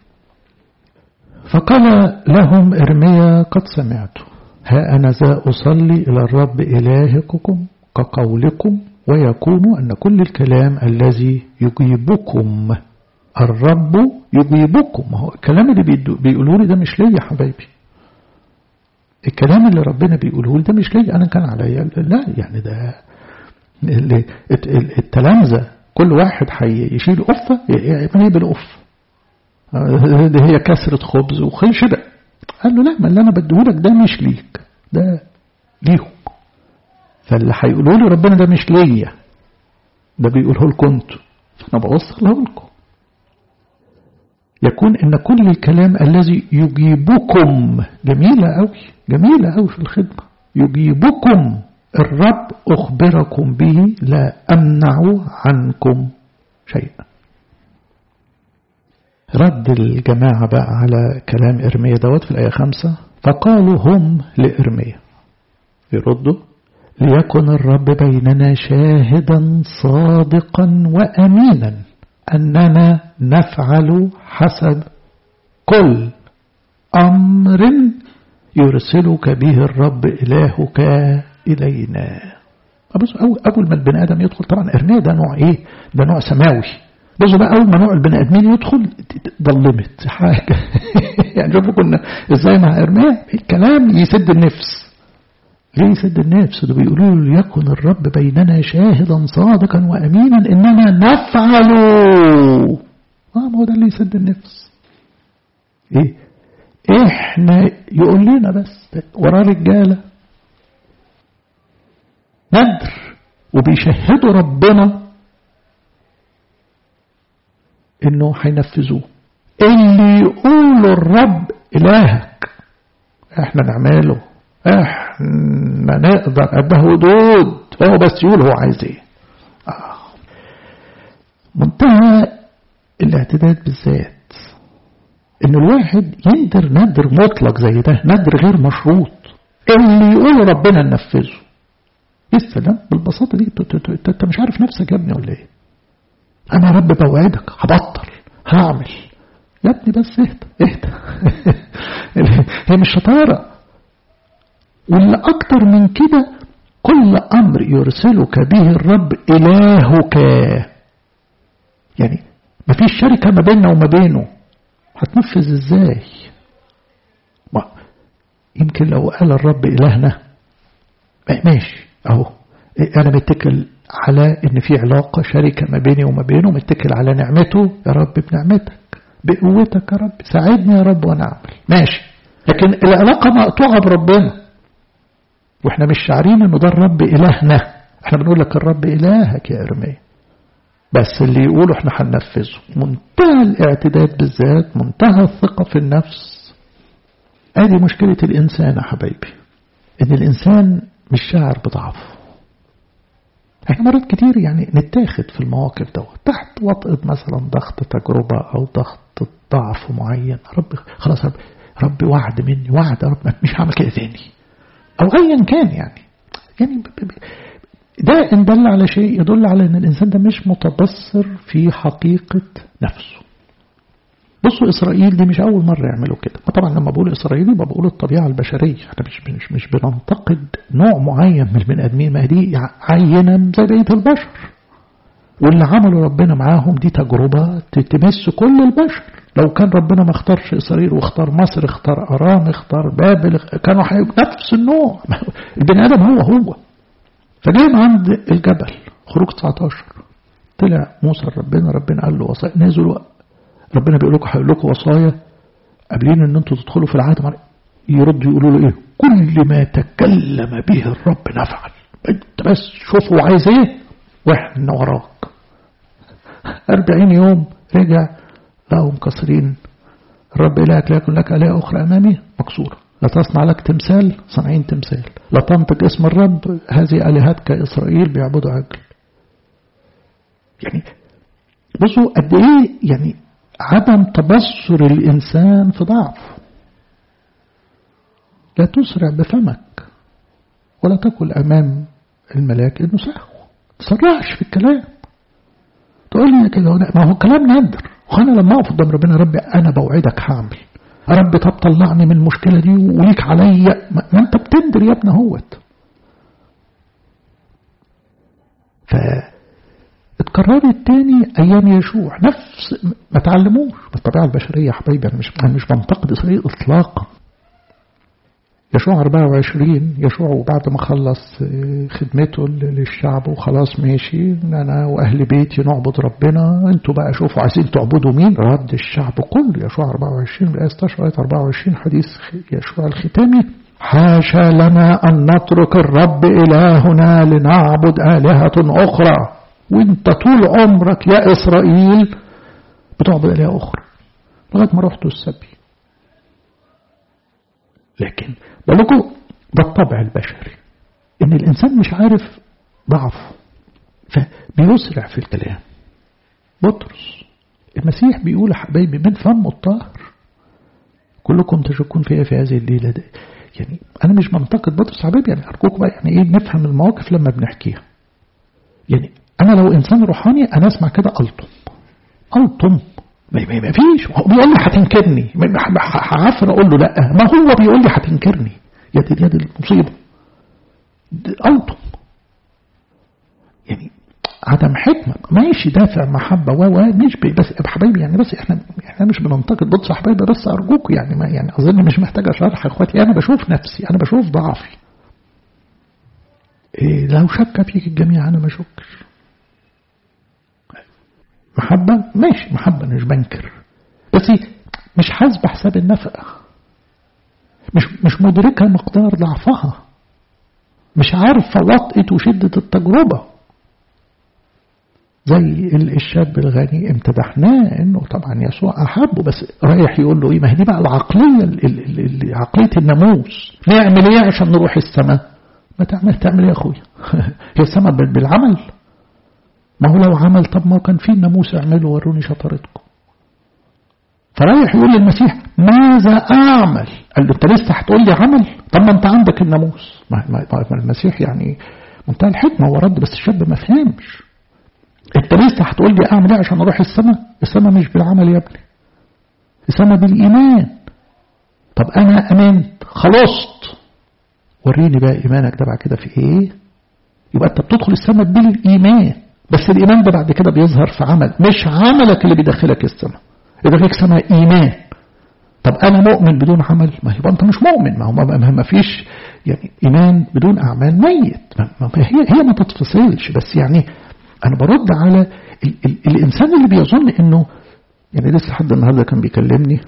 S1: فقال لهم ارميا قد سمعتوا ها أنا ذا أصلي إلى الرب إلهكم كقولكم ويكون أن كل الكلام الذي يجيبكم الرب يجيبكم هو الكلام اللي بيقولوا لي ده مش ليا يا حبايبي الكلام اللي ربنا بيقوله لي ده مش ليا أنا كان عليا لا يعني ده التلامذة كل واحد هيشيل قفة يعمل ايه بالقفة دي هي كسرة خبز وخيش ده قال له لا ما اللي انا بديهولك ده مش ليك ده ليهم فاللي هيقولوا لي ربنا ده مش ليا ده بيقوله لكم انتوا فانا بوصله لكم يكون ان كل الكلام الذي يجيبكم جميلة قوي جميلة قوي في الخدمة يجيبكم الرب أخبركم به لا أمنع عنكم شيئا رد الجماعة بقى على كلام إرميا دوت في الآية خمسة فقالوا هم لإرميا يردوا ليكن الرب بيننا شاهدا صادقا وأمينا أننا نفعل حسب كل أمر يرسلك به الرب إلهك إلينا بص أول ما البني آدم يدخل طبعا إرميا ده نوع إيه ده نوع سماوي بصوا بقى أول ما نوع البني آدمين يدخل ضلمت حاجة يعني شوفوا كنا إزاي مع إرميا الكلام يسد النفس ليه يسد النفس ده بيقولوا له ليكن الرب بيننا شاهدا صادقا وأمينا إننا نفعل آه ما هو ده اللي يسد النفس إيه إحنا يقول لنا بس وراه رجالة ندر وبيشهدوا ربنا انه هينفذوه اللي يقوله الرب الهك احنا نعمله احنا نقدر قدها ودود هو بس يقول هو عايز ايه آه. منتهى الاعتداد بالذات ان الواحد يندر ندر مطلق زي ده ندر غير مشروط اللي يقوله ربنا ننفذه ايه السلام بالبساطه دي انت مش عارف نفسك يا ابني ولا ايه انا يا رب بوعدك هبطل هعمل يا ابني بس اهدى اهدى هي مش شطاره واللي اكتر من كده كل امر يرسلك به الرب الهك يعني مفيش شركه ما بيننا وما بينه هتنفذ ازاي ما يمكن لو قال الرب الهنا ماشي اهو انا متكل على ان في علاقة شركة ما بيني وما بينه متكل على نعمته يا رب بنعمتك بقوتك يا رب ساعدني يا رب وانا اعمل ماشي لكن العلاقة مقطوعة بربنا واحنا مش شعرين انه ده الرب الهنا احنا بنقول لك الرب الهك يا ارميا بس اللي يقوله احنا هننفذه منتهى الاعتداد بالذات منتهى الثقة في النفس ادي مشكلة الانسان يا حبايبي ان الانسان مش شاعر بضعفه احنا مرات كتير يعني نتاخد في المواقف دوت تحت وطئة مثلا ضغط تجربة او ضغط ضعف معين رب خلاص رب ربي وعد مني وعد رب مش هعمل كده تاني او ايا كان يعني يعني ده إن دل على شيء يدل على أن الإنسان ده مش متبصر في حقيقة نفسه بصوا إسرائيل دي مش أول مرة يعملوا كده طبعا لما بقول إسرائيل يبقى بقول الطبيعة البشرية احنا مش, مش, مش بننتقد نوع معين من البني آدمين ما دي عينة زي بقية البشر واللي عملوا ربنا معاهم دي تجربة تمس كل البشر لو كان ربنا ما اختارش إسرائيل واختار مصر اختار أرام اختار بابل كانوا نفس النوع البني آدم هو هو فجاء عند الجبل خروج 19 طلع موسى ربنا ربنا قال له وصايا نزلوا ربنا بيقول لكم هيقول لكم وصايا قابلين ان انتوا تدخلوا في العهد يردوا يقولوا له ايه كل ما تكلم به الرب نفعل انت بس شوفوا عايز ايه واحنا وراك أربعين يوم رجع لقوا مكسرين الرب إلهك لا يكن لك آلهة أخرى أمامي مكسورة لا تصنع لك تمثال صنعين تمثال لا تنطق اسم الرب هذه آلهتك إسرائيل بيعبدوا عجل يعني بصوا قد إيه يعني عدم تبصر الإنسان في ضعفه لا تسرع بفمك ولا تقل أمام الملاك إنه سهو تسرعش في الكلام تقول لي كده ما هو كلام نادر وانا لما اقف قدام ربنا ربي انا بوعدك هعمل يا رب طب طلعني من المشكله دي وليك عليا ما انت بتندر يا ابن هوت ف اتكررت تاني ايام يشوع نفس ما تعلموش بالطبيعه البشريه يا حبايبي انا مش انا مش بنتقد اسرائيل اطلاقا يشوع 24 يشوع بعد ما خلص خدمته للشعب وخلاص ماشي أنا وأهل بيتي نعبد ربنا أنتوا بقى شوفوا عايزين تعبدوا مين رد الشعب كله يشوع 24 الآية 16 آية 24 حديث يشوع الختامي حاشا لنا أن نترك الرب إلهنا لنعبد آلهة أخرى وانت طول عمرك يا إسرائيل بتعبد آلهة أخرى لغاية ما رحتوا السبي لكن بقول لكم ده الطبع البشري ان الانسان مش عارف ضعفه فبيسرع في الكلام بطرس المسيح بيقول حبايبي من فمه الطاهر كلكم تشكون فيها في هذه الليلة ده. يعني أنا مش منتقد بطرس حبايبي يعني أرجوكم بقى يعني إيه نفهم المواقف لما بنحكيها يعني أنا لو إنسان روحاني أنا أسمع كده ألطم ألطم ما ما فيش هو بيقول لي هتنكرني هعفر اقول له لا ما هو بيقول لي هتنكرني يا دي يا دي المصيبه الطم يعني عدم حكمه ماشي دافع محبه و مش بس يا حبايبي يعني بس احنا احنا مش بننتقد بص يا حبايبي بس ارجوكم يعني ما يعني اظن مش محتاجه شرح يا اخواتي انا بشوف نفسي انا بشوف ضعفي إيه لو شك فيك الجميع انا ما اشكش محبة ماشي محبة مش بنكر بس مش حاسبة حساب النفقة مش مش مدركة مقدار ضعفها مش عارفة وطئة وشدة التجربة زي الشاب الغني امتدحناه انه طبعا يسوع احبه بس رايح يقول له ايه ما هي دي بقى العقليه اللي عقليه الناموس نعمل ايه عشان نروح السماء ما تعمل تعمل ايه يا اخويا هي السماء بالعمل ما هو لو عمل طب ما كان في الناموس اعملوا وروني شطارتكم فرايح يقول للمسيح ماذا اعمل قال له انت لسه هتقول لي عمل طب ما انت عندك الناموس ما, ما, ما المسيح يعني منتهى الحكمه هو رد بس الشاب ما فهمش انت لسه هتقول لي اعمل ايه عشان اروح السماء السماء مش بالعمل يا ابني السماء بالايمان طب انا امنت خلصت وريني بقى ايمانك ده بعد كده في ايه يبقى انت بتدخل السماء بالايمان بس الإيمان ده بعد كده بيظهر في عمل مش عملك اللي بيدخلك السماء يدخلك السماء إيمان طب أنا مؤمن بدون عمل ما يبقى أنت مش مؤمن ما هو ما فيش يعني إيمان بدون أعمال ميت ما هي هي ما تتفصلش بس يعني أنا برد على ال ال الإنسان اللي بيظن إنه يعني لسه حد النهارده كان بيكلمني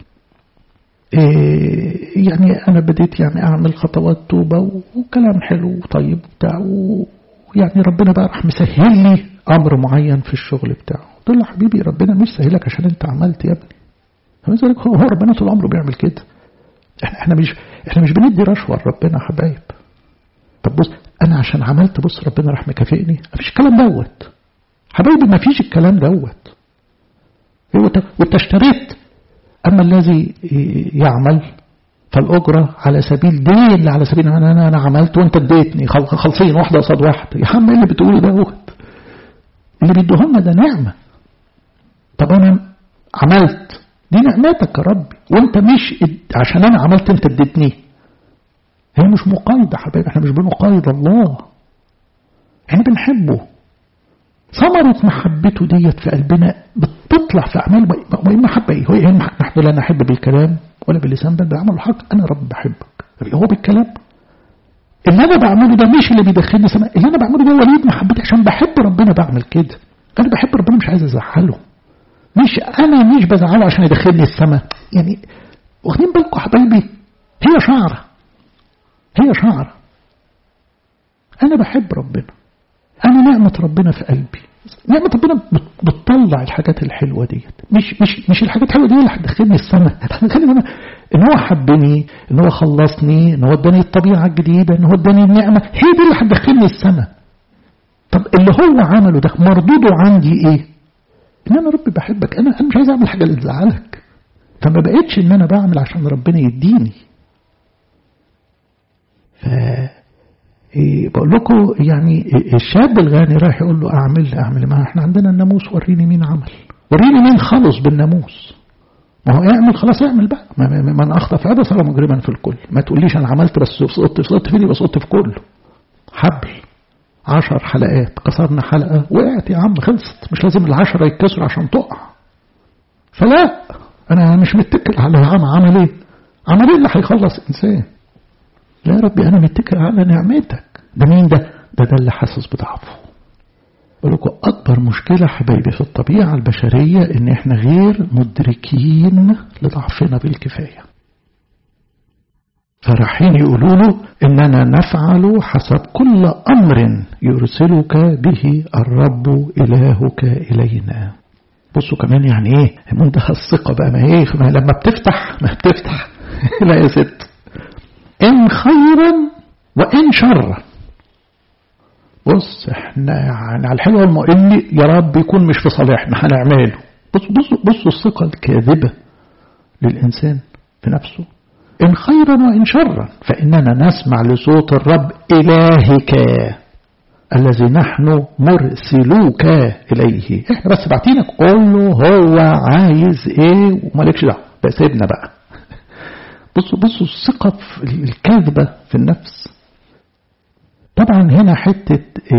S1: إيه يعني أنا بديت يعني أعمل خطوات توبة وكلام حلو وطيب وبتاع ويعني ربنا بقى راح مسهل لي امر معين في الشغل بتاعه قلت له حبيبي ربنا مش سهلك عشان انت عملت يا ابني فلذلك هو ربنا طول عمره بيعمل كده احنا احنا مش احنا مش بندي رشوه لربنا حبايب طب بص انا عشان عملت بص ربنا راح مكافئني مفيش الكلام دوت حبايبي مفيش الكلام دوت وانت اشتريت اما الذي يعمل فالأجرة على سبيل دي اللي على سبيل أنا, أنا, أنا عملت وأنت اديتني خلصين واحدة قصاد واحدة يا عم اللي بتقوله دوت اللي بيدوهولنا ده نعمة طب أنا عملت دي نعمتك يا ربي وأنت مش عشان أنا عملت أنت اديتني هي مش مقايضة حبايبي احنا مش بنقايض الله احنا بنحبه ثمرة محبته ديت في قلبنا بتطلع في أعمال وإيه محبة إيه؟ هو إيه نحن لا نحب بالكلام ولا باللسان بل بعمل الحق أنا رب بحبك هو بالكلام اللي أنا بعمله ده مش اللي بيدخلني سماء اللي أنا بعمله ده وليد محبتي عشان بحب ربنا بعمل كده أنا بحب ربنا مش عايز أزعله مش أنا مش بزعله عشان يدخلني السماء يعني واخدين بالكم حبايبي هي شعرة هي شعرة أنا بحب ربنا أنا نعمة ربنا في قلبي نعمة ربنا بتطلع الحاجات الحلوة ديت مش مش مش الحاجات الحلوة دي اللي هتدخلني السماء هتدخلني أنا إن هو حبني إن هو خلصني إن هو اداني الطبيعة الجديدة إن هو اداني النعمة هي دي اللي هتدخلني السماء طب اللي هو عمله ده مردوده عندي إيه؟ إن أنا ربي بحبك أنا أنا مش عايز أعمل حاجة اللي تزعلك فما بقتش إن أنا بعمل عشان ربنا يديني ف إيه بقول لكم يعني الشاب الغني رايح يقول له اعمل اعمل ما احنا عندنا الناموس وريني مين عمل وريني مين خلص بالناموس ما هو اعمل خلاص اعمل بقى من اخطا في هذا صار مجرما في الكل ما تقوليش انا عملت بس سقطت سقطت فين يبقى سقطت في كله حبل عشر حلقات كسرنا حلقه وقعت يا عم خلصت مش لازم العشره يتكسروا عشان تقع فلا انا مش متكل على عم عمل ايه عمل ايه اللي هيخلص انسان لا يا ربي أنا متكل على نعمتك ده مين ده ده ده اللي حاسس بضعفه لكم أكبر مشكلة حبايبي في الطبيعة البشرية إن إحنا غير مدركين لضعفنا بالكفاية فرايحين يقولوا له إننا نفعل حسب كل أمر يرسلك به الرب إلهك إلينا بصوا كمان يعني إيه منتهى الثقة بقى ما إيه ما لما بتفتح ما بتفتح لا يا ست إن خيرا وإن شرا بص احنا يعني على الحلوة المؤمن يا رب يكون مش في صالحنا هنعمله بص بصوا بصوا الثقة الكاذبة للإنسان في نفسه إن خيرا وإن شرا فإننا نسمع لصوت الرب إلهك الذي نحن مرسلوك إليه احنا بس بعتينك قول له هو عايز ايه ومالكش دعوه بس سيبنا بقى بصوا بصوا الثقة الكاذبة في النفس طبعا هنا حتة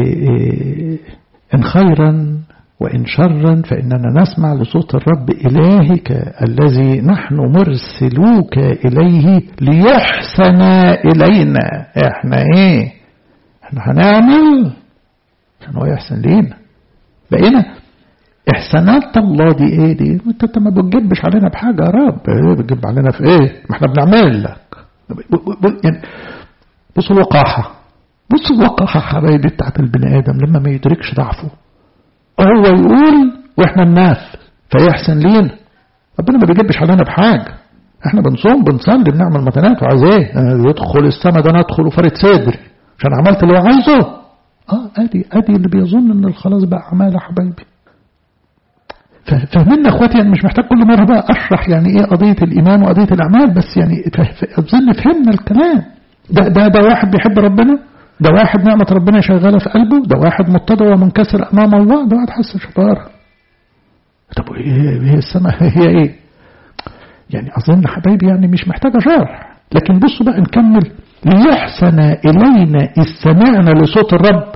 S1: إن خيرا وإن شرا فإننا نسمع لصوت الرب إلهك الذي نحن مرسلوك إليه ليحسن إلينا إحنا إيه إحنا هنعمل عشان هو يحسن لينا بقينا إحسانات الله دي إيه دي أنت ما بتجبش علينا بحاجة يا رب إيه بتجب علينا في إيه ما إحنا بنعمل لك يعني بصوا الوقاحة بصوا الوقاحة حبايبي بتاعت البني آدم لما ما يدركش ضعفه هو يقول وإحنا ننافذ فيحسن لينا ربنا ما بيجبش علينا بحاجة احنا بنصوم بنصلي بنعمل متنات وعايز ايه يدخل السما ده ندخل وفرد صدري عشان عملت اللي هو عايزه اه ادي ادي اللي بيظن ان الخلاص بقى اعمال يا حبايبي فاهمين اخواتي يعني مش محتاج كل مره بقى اشرح يعني ايه قضيه الايمان وقضيه الاعمال بس يعني اظن فهمنا الكلام ده ده ده واحد بيحب ربنا ده واحد نعمه ربنا شغاله في قلبه ده واحد متضع ومنكسر امام الله ده واحد حس شطاره طب ايه هي السماء هي ايه يعني اظن حبايبي يعني مش محتاجه شرح لكن بصوا بقى نكمل ليحسن الينا اذ سمعنا لصوت الرب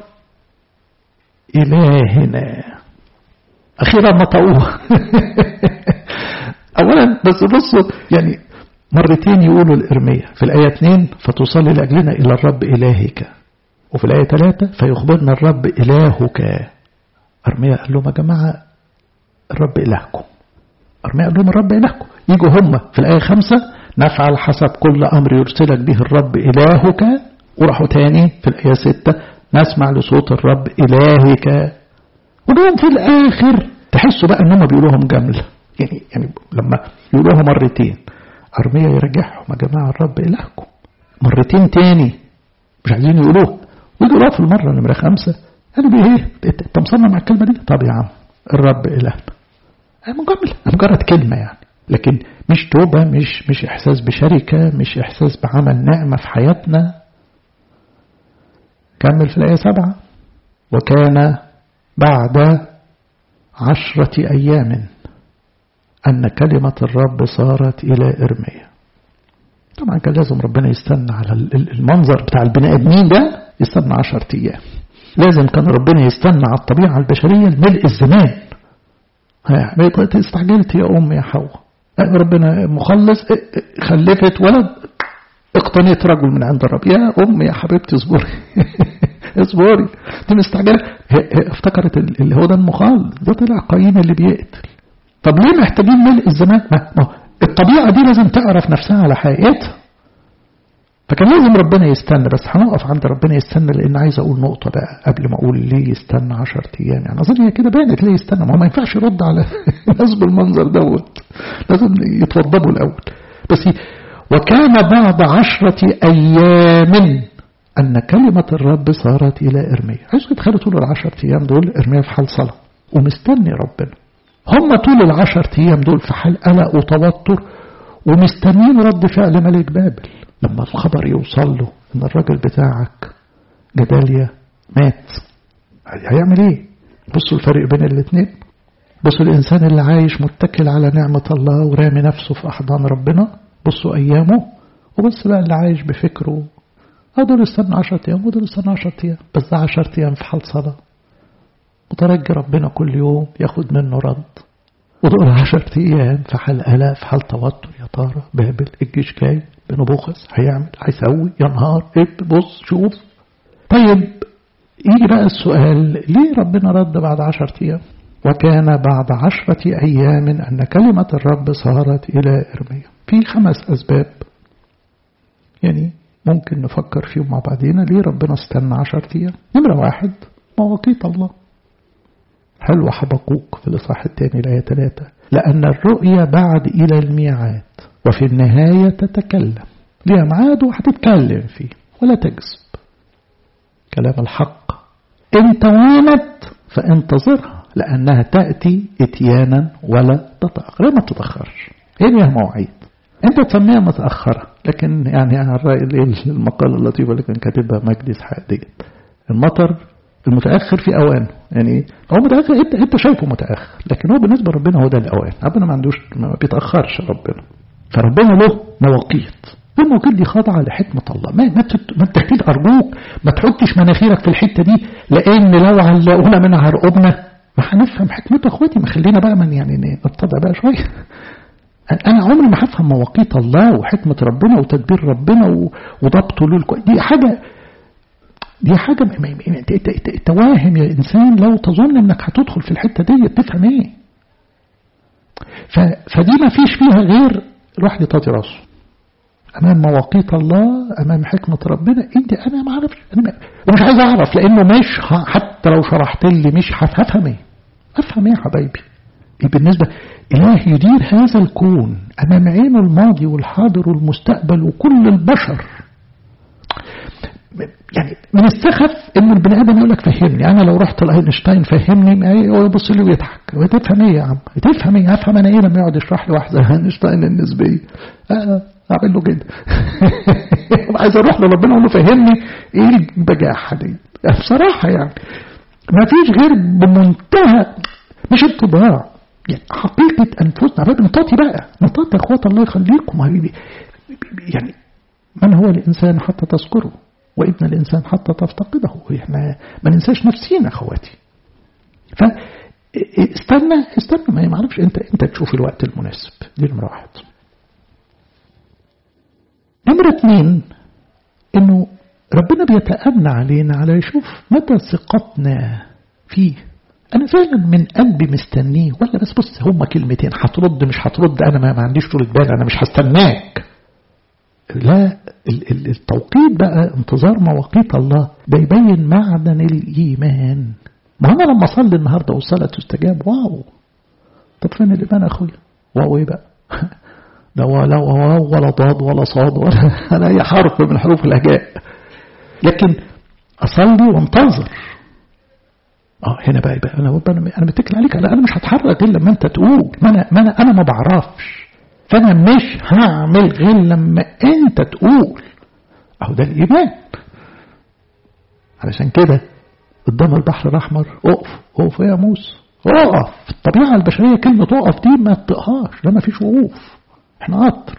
S1: الهنا أخيرا نطقوه أولا بس بصوا يعني مرتين يقولوا الإرمية في الآية 2 فتصلي لأجلنا إلى الرب إلهك وفي الآية 3 فيخبرنا الرب إلهك أرمية قال لهم يا جماعة الرب إلهكم أرمية قال لهم الرب إلهكم يجوا هم في الآية 5 نفعل حسب كل أمر يرسلك به الرب إلهك وراحوا تاني في الآية 6 نسمع لصوت الرب إلهك ودول في الآخر تحسوا بقى إنهم بيقولوهم جملة يعني يعني لما يقولوها مرتين أرمية يرجعهم يا جماعة الرب إلهكم مرتين تاني مش عايزين يقولوها ويقولوها في المرة نمرة خمسة قالوا بيه ايه انت مصمم على الكلمة دي طب يا عم الرب إلهنا مجملة مجرد كلمة يعني لكن مش توبة مش مش إحساس بشركة مش إحساس بعمل نعمة في حياتنا كمل في الآية سبعة وكان بعد عشرة أيام أن كلمة الرب صارت إلى إرميا طبعا كان لازم ربنا يستنى على المنظر بتاع البني آدمين ده يستنى عشرة أيام لازم كان ربنا يستنى على الطبيعة البشرية ملء الزمان استعجلت يا أم يا حواء ربنا مخلص خلفت ولد اقتنيت رجل من عند الرب يا أم يا حبيبتي اصبري اصبري دي مستعجلة افتكرت اللي هو ده المخلص ده طلع قايين اللي بيقتل طب ليه محتاجين ملء الزمان ما الطبيعة دي لازم تعرف نفسها على حقيقتها فكان لازم ربنا يستنى بس هنقف عند ربنا يستنى لان عايز اقول نقطة بقى قبل ما اقول ليه يستنى 10 ايام يعني اظن هي كده بانت ليه يستنى ما هو ما ينفعش يرد على الناس بالمنظر دوت لازم يتوضبوا الاول بس وكان بعد عشرة ايام ان كلمة الرب صارت الى ارميا عايز تتخيلوا طول العشر ايام دول ارميا في حال صلاة ومستني ربنا هم طول العشر ايام دول في حال قلق وتوتر ومستنيين رد فعل ملك بابل لما الخبر يوصل له ان الراجل بتاعك جداليا مات هيعمل ايه بصوا الفرق بين الاثنين بصوا الانسان اللي عايش متكل على نعمة الله ورامي نفسه في احضان ربنا بصوا ايامه وبص بقى اللي عايش بفكره دول استنى 10 ايام ودول استنى 10 ايام بس ده 10 ايام في حال صلاه مترجي ربنا كل يوم ياخد منه رد ودول 10 ايام في حال قلق في حال توتر يا ترى بابل الجيش جاي بنبوخس هيعمل هيسوي ينهار ايه بص شوف طيب يجي بقى السؤال ليه ربنا رد بعد 10 ايام وكان بعد عشرة أيام أن كلمة الرب صارت إلى إرميا في خمس أسباب يعني ممكن نفكر فيهم مع بعضينا ليه ربنا استنى عشرة أيام نمرة واحد مواقيت الله حلو حبقوك في الإصحاح الثاني الآية ثلاثة لأن الرؤية بعد إلى الميعاد وفي النهاية تتكلم ليها ميعاد وهتتكلم فيه ولا تكذب كلام الحق إن توانت فانتظرها لأنها تأتي إتيانا ولا تتأخر ما تتأخرش هي ليها مواعيد أنت تسميها متأخرة لكن يعني على الرأي المقال اللطيف اللي كان كاتبها مجدي إسحاق ديت المطر المتأخر في أوانه يعني هو متأخر أنت أنت شايفه متأخر لكن هو بالنسبة لربنا هو ده الأوان ربنا ما عندوش ما بيتأخرش ربنا فربنا له مواقيت المواقيت دي خاضعة لحكمة الله ما ما ما تحكيد أرجوك ما تحطش مناخيرك في الحتة دي لأن لو علقونا منها رقبنا ما هنفهم حكمته اخواتي ما خلينا بقى من يعني نتضع بقى شوية أنا عمري ما هفهم مواقيت الله وحكمة ربنا وتدبير ربنا وضبطه له دي حاجة دي حاجة انت واهم يا إنسان لو تظن إنك هتدخل في الحتة دي تفهم إيه فدي ما فيش فيها غير الواحد يطاطي راسه أمام مواقيت الله أمام حكمة ربنا أنت أنا ما أعرفش أنا ومش عايز أعرف لأنه مش حتى لو شرحت لي مش هفهم إيه أفهم إيه يا حبايبي بالنسبة إله يدير هذا الكون أمام عينه الماضي والحاضر والمستقبل وكل البشر يعني من السخف ان البني ادم يقول لك فهمني انا لو رحت لاينشتاين فهمني هو يبص لي ويضحك تفهم ايه يا عم تفهم ايه افهم انا ايه لما يقعد يشرح لي واحد زي اينشتاين النسبيه آه اعمل له كده عايز اروح لربنا اقول له فهمني ايه البجاحه دي بصراحه يعني ما فيش غير بمنتهى مش اتباع يعني حقيقة أنفسنا بقى نطاطي بقى نطاطي أخوات الله يخليكم يعني من هو الإنسان حتى تذكره وابن الإنسان حتى تفتقده احنا ما ننساش نفسينا أخواتي فاستنى استنى ما يعرفش انت انت تشوف الوقت المناسب دي نمرة واحد نمرة اثنين انه ربنا بيتأنى علينا على يشوف مدى ثقتنا فيه انا فعلا من قلبي مستنيه ولا بس بص هما كلمتين هترد مش هترد انا ما عنديش طول بال انا مش هستناك لا التوقيت بقى انتظار مواقيت الله ده يبين معدن الإيمان ما أنا لما أصلي النهاردة والصلاة تستجاب واو طب فين الإيمان يا أخويا واو إيه بقى ده ولا واو ولا ضاد ولا صاد ولا أنا أي حرف من حروف الهجاء لكن أصلي وانتظر اه هنا بقى, بقى انا انا متكل عليك انا انا مش هتحرك الا لما انت تقول ما انا ما انا انا ما بعرفش فأنا مش هعمل غير لما أنت تقول أهو ده الإيمان علشان كده قدام البحر الأحمر اقف اقف يا موسى اقف الطبيعة البشرية كلمة اقف دي ما تطقهاش لا ما فيش وقوف احنا قطر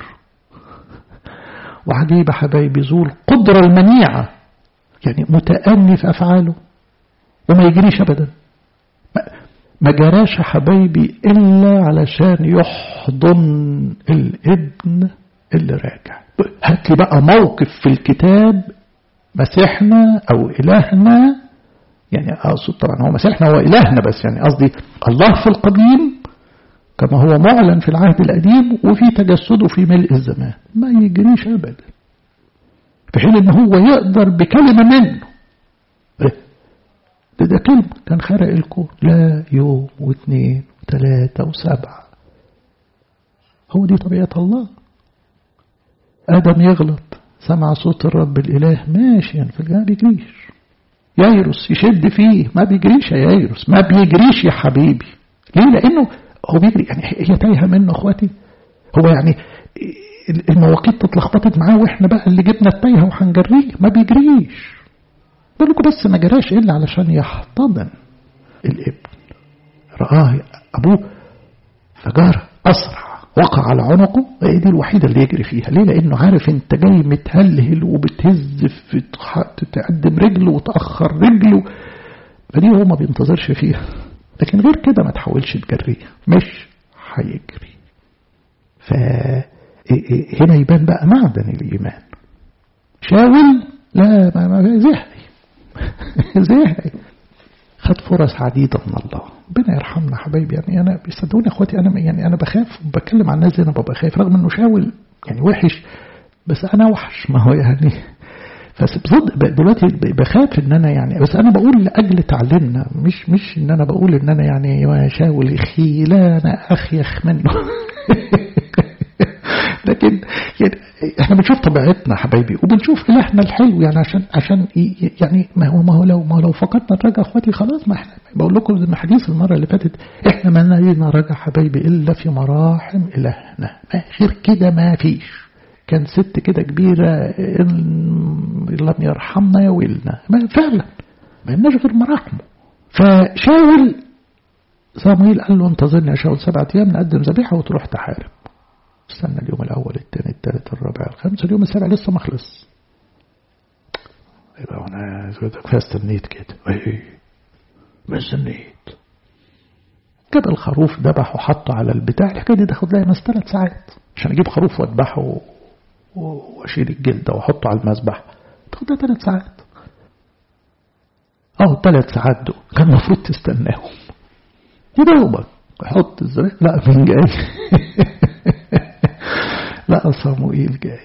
S1: وعجيب حبايبي ذو القدرة المنيعة يعني متأني في أفعاله وما يجريش أبدا ما جراش حبايبي إلا علشان يحضن الابن اللي راجع هات لي بقى موقف في الكتاب مسيحنا أو إلهنا يعني أقصد طبعا هو مسيحنا هو إلهنا بس يعني قصدي الله في القديم كما هو معلن في العهد القديم وفي تجسده في ملء الزمان ما يجريش أبدا في حين ان هو يقدر بكلمة منه ده, ده كلمة كان خرق الكون لا يوم واثنين وثلاثة وسبعة هو دي طبيعة الله آدم يغلط سمع صوت الرب الإله ماشيا في الجنة بيجريش يايروس يشد فيه ما بيجريش يا يايروس ما بيجريش يا حبيبي ليه لأنه هو بيجري يعني هي تايهة منه اخواتي هو يعني المواقيت اتلخبطت معاه واحنا بقى اللي جبنا التايهة وهنجريه ما بيجريش بالكم بس ما جراش الا علشان يحتضن الابن رآه ابوه فجار اسرع وقع على عنقه هي دي الوحيدة اللي يجري فيها ليه لانه عارف انت جاي متهلهل وبتهز في تقدم رجله وتأخر رجله فدي هو ما بينتظرش فيها لكن غير كده ما تحاولش تجريه مش هيجري فهنا يبان بقى معدن الإيمان شاول لا ما ما زهقي زهقي خد فرص عديدة من الله ربنا يرحمنا حبايبي يعني أنا بيصدقوني أخواتي أنا يعني أنا بخاف بتكلم عن الناس أنا ببقى خايف رغم إنه شاول يعني وحش بس أنا وحش ما هو يعني فبصدق دلوقتي بخاف ان انا يعني بس انا بقول لاجل تعليمنا مش مش ان انا بقول ان انا يعني شاول اخي لا انا اخيخ منه لكن يعني احنا بنشوف طبيعتنا حبايبي وبنشوف الهنا الحلو يعني عشان عشان يعني ما هو ما هو لو ما هو لو فقدنا الرجا اخواتي خلاص ما احنا بقول لكم الحديث المره اللي فاتت احنا ما لنا رجا حبايبي الا في مراحم الهنا ما غير كده ما فيش كان ست كده كبيرة إن لم يرحمنا يا ويلنا ما فعلا ما لناش غير مراحمه فشاول صامويل قال له انتظرني يا شاول سبعة أيام نقدم ذبيحة وتروح تحارب استنى اليوم الأول الثاني الثالث الرابع الخامس اليوم السابع لسه ما خلص يبقى أنا كفاية استنيت كده ما استنيت جاب الخروف ذبح وحطه على البتاع الحكاية دي تاخد لها ناس ثلاث ساعات عشان أجيب خروف وأذبحه واشيل الجلد واحطه على المذبح تاخد ثلاث ساعات اه ثلاث ساعات دول كان المفروض تستناهم يدوبك حط الزبائن لا مين جاي لا صموئيل جاي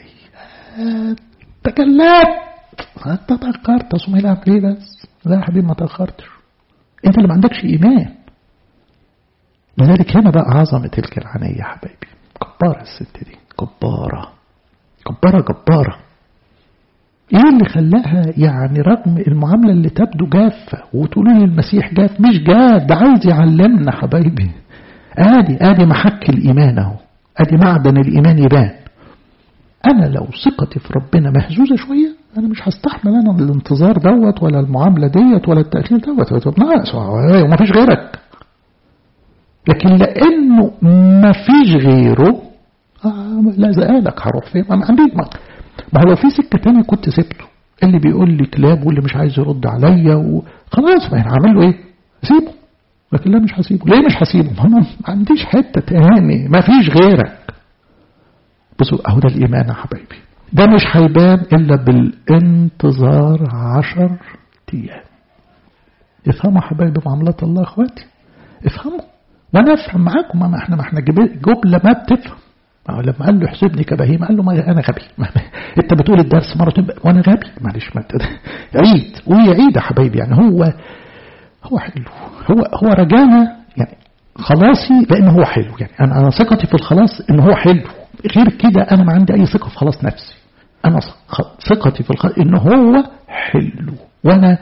S1: تكلمت انت تأخرت صموئيل عمل ايه بس لا يا حبيبي ما تأخرتش انت اللي ما عندكش ايمان لذلك هنا بقى عظمة الكنعانية يا حبايبي كبارة الست دي كبارة جبارة جبارة ايه اللي خلاها يعني رغم المعاملة اللي تبدو جافة وتقولوا لي المسيح جاف مش جاف ده عايز يعلمنا حبايبي ادي ادي محك الايمان اهو ادي معدن الايمان يبان انا لو ثقتي في ربنا مهزوزة شوية انا مش هستحمل انا الانتظار دوت ولا المعاملة ديت ولا التأخير دوت ناقص وما فيش غيرك لكن لانه ما فيش غيره آه لا زقالك هروح فين ما عندي ما, ما هو لو في سكة تانية كنت سبته اللي بيقول لي كلاب واللي مش عايز يرد عليا وخلاص ما هعمل له ايه سيبه لكن لا مش هسيبه ليه مش هسيبه ما انا ما عنديش حتة تاني ما فيش غيرك بصوا اهو ده الايمان يا حبايبي ده مش هيبان الا بالانتظار عشر ايام افهموا حبايبي معاملات الله اخواتي افهموا وانا افهم معاكم ما احنا ما احنا جبله ما بتفهم لما قال له احسبني كبهيم قال له ما انا غبي ما انت بتقول الدرس مرتين وانا غبي معلش ما عيد ويعيد يا حبايبي يعني هو هو حلو هو هو رجانا يعني خلاصي لان هو حلو يعني انا انا ثقتي في الخلاص ان هو حلو غير كده انا ما عندي اي ثقه في خلاص نفسي انا ثقتي في الخلاص ان هو حلو وانا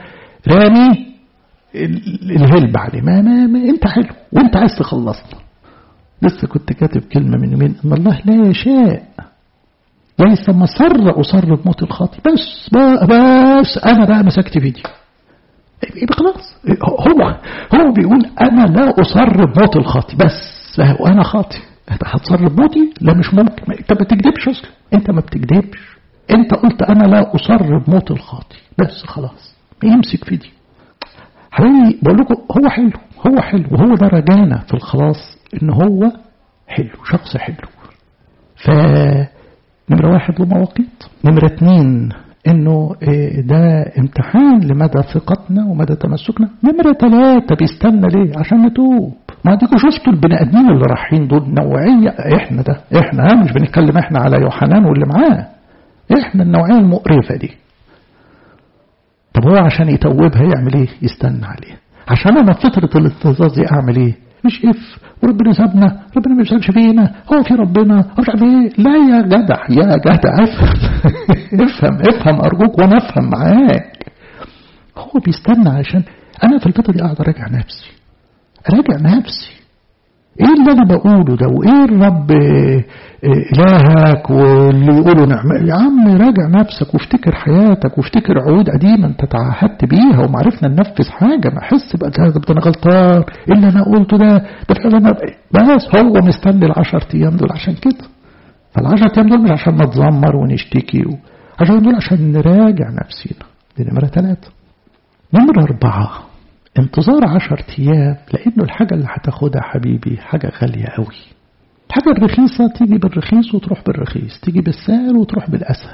S1: رامي الهلب عليه ما, ما, ما انت حلو وانت عايز تخلصنا لسه كنت كاتب كلمة من يومين إن الله لا يشاء ليس مسر أصر بموت الخاطي بس بس أنا بقى مسكت فيديو يبقى خلاص هو هو بيقول أنا لا أصر بموت الخاطي بس وأنا خاطي أنت هتصر بموتي؟ لا مش ممكن أنت ما بتكذبش أصلا أنت ما بتكذبش أنت قلت أنا لا أصر بموت الخاطي بس خلاص يمسك في دي حبيبي بقول لكم هو حلو هو حلو وهو ده رجانا في الخلاص ان هو حلو شخص حلو ف نمرة واحد له مواقيت نمرة اتنين انه ده امتحان لمدى ثقتنا ومدى تمسكنا نمرة ثلاثة بيستنى ليه عشان نتوب ما ديكوا شفتوا البني ادمين اللي رايحين دول نوعية احنا ده احنا مش بنتكلم احنا على يوحنان واللي معاه احنا النوعية المقرفة دي طب هو عشان يتوبها يعمل ايه يستنى عليه عشان انا في فترة الانتظار دي اعمل ايه مش اف وربنا سابنا ربنا ما يسالش فينا هو في ربنا مش عارف ايه لا يا جدع يا جدع افهم افهم افهم ارجوك وانا افهم معاك هو بيستنى عشان انا في الفترة دي اقعد اراجع نفسي اراجع نفسي ايه اللي انا بقوله ده وايه الرب الهك واللي يقولوا نعمة يا عم راجع نفسك وافتكر حياتك وافتكر عهود قديمه انت تعهدت بيها ومعرفنا ننفذ حاجه ما احس بقى ده انا غلطان ايه اللي انا قلته ده ده فعلا انا بس هو مستني العشر ايام دول عشان كده فالعشر ايام دول مش عشان نتذمر ونشتكي عشان دول عشان نراجع نفسينا دي نمره ثلاثه نمره اربعه انتظار عشر أيام لأنه الحاجة اللي هتاخدها حبيبي حاجة غالية قوي الحاجة الرخيصة تيجي بالرخيص وتروح بالرخيص تيجي بالسهل وتروح بالأسهل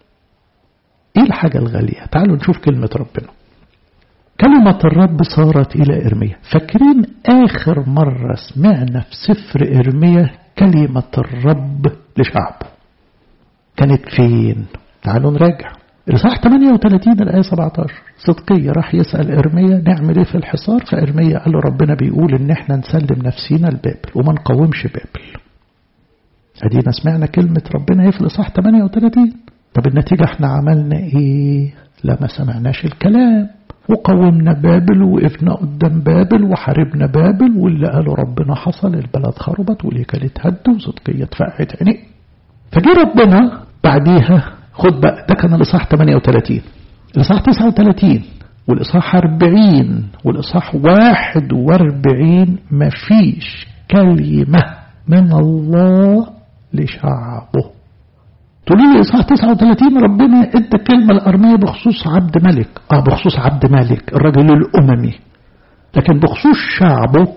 S1: إيه الحاجة الغالية تعالوا نشوف كلمة ربنا كلمة الرب صارت إلى إرميا فاكرين آخر مرة سمعنا في سفر إرميا كلمة الرب لشعبه كانت فين تعالوا نراجع الإصحاح 38 الآية 17 صدقية راح يسأل إرميا نعمل إيه في الحصار فإرميا قال له ربنا بيقول إن إحنا نسلم نفسينا لبابل وما نقومش بابل أدينا سمعنا كلمة ربنا إيه في الإصحاح 38 طب النتيجة إحنا عملنا إيه لا ما سمعناش الكلام وقومنا بابل وقفنا قدام بابل وحاربنا بابل واللي قاله ربنا حصل البلد خربت والهيكل اتهد وصدقية اتفقعت عينيه فجي ربنا بعديها خد بقى ده كان الإصحاح 38 الإصحاح 39 والإصحاح 40 والإصحاح 41 مفيش كلمة من الله لشعبه تقولي لي إصحاح 39 ربنا ادى كلمة الأرمية بخصوص عبد ملك اه بخصوص عبد ملك الرجل الأممي لكن بخصوص شعبه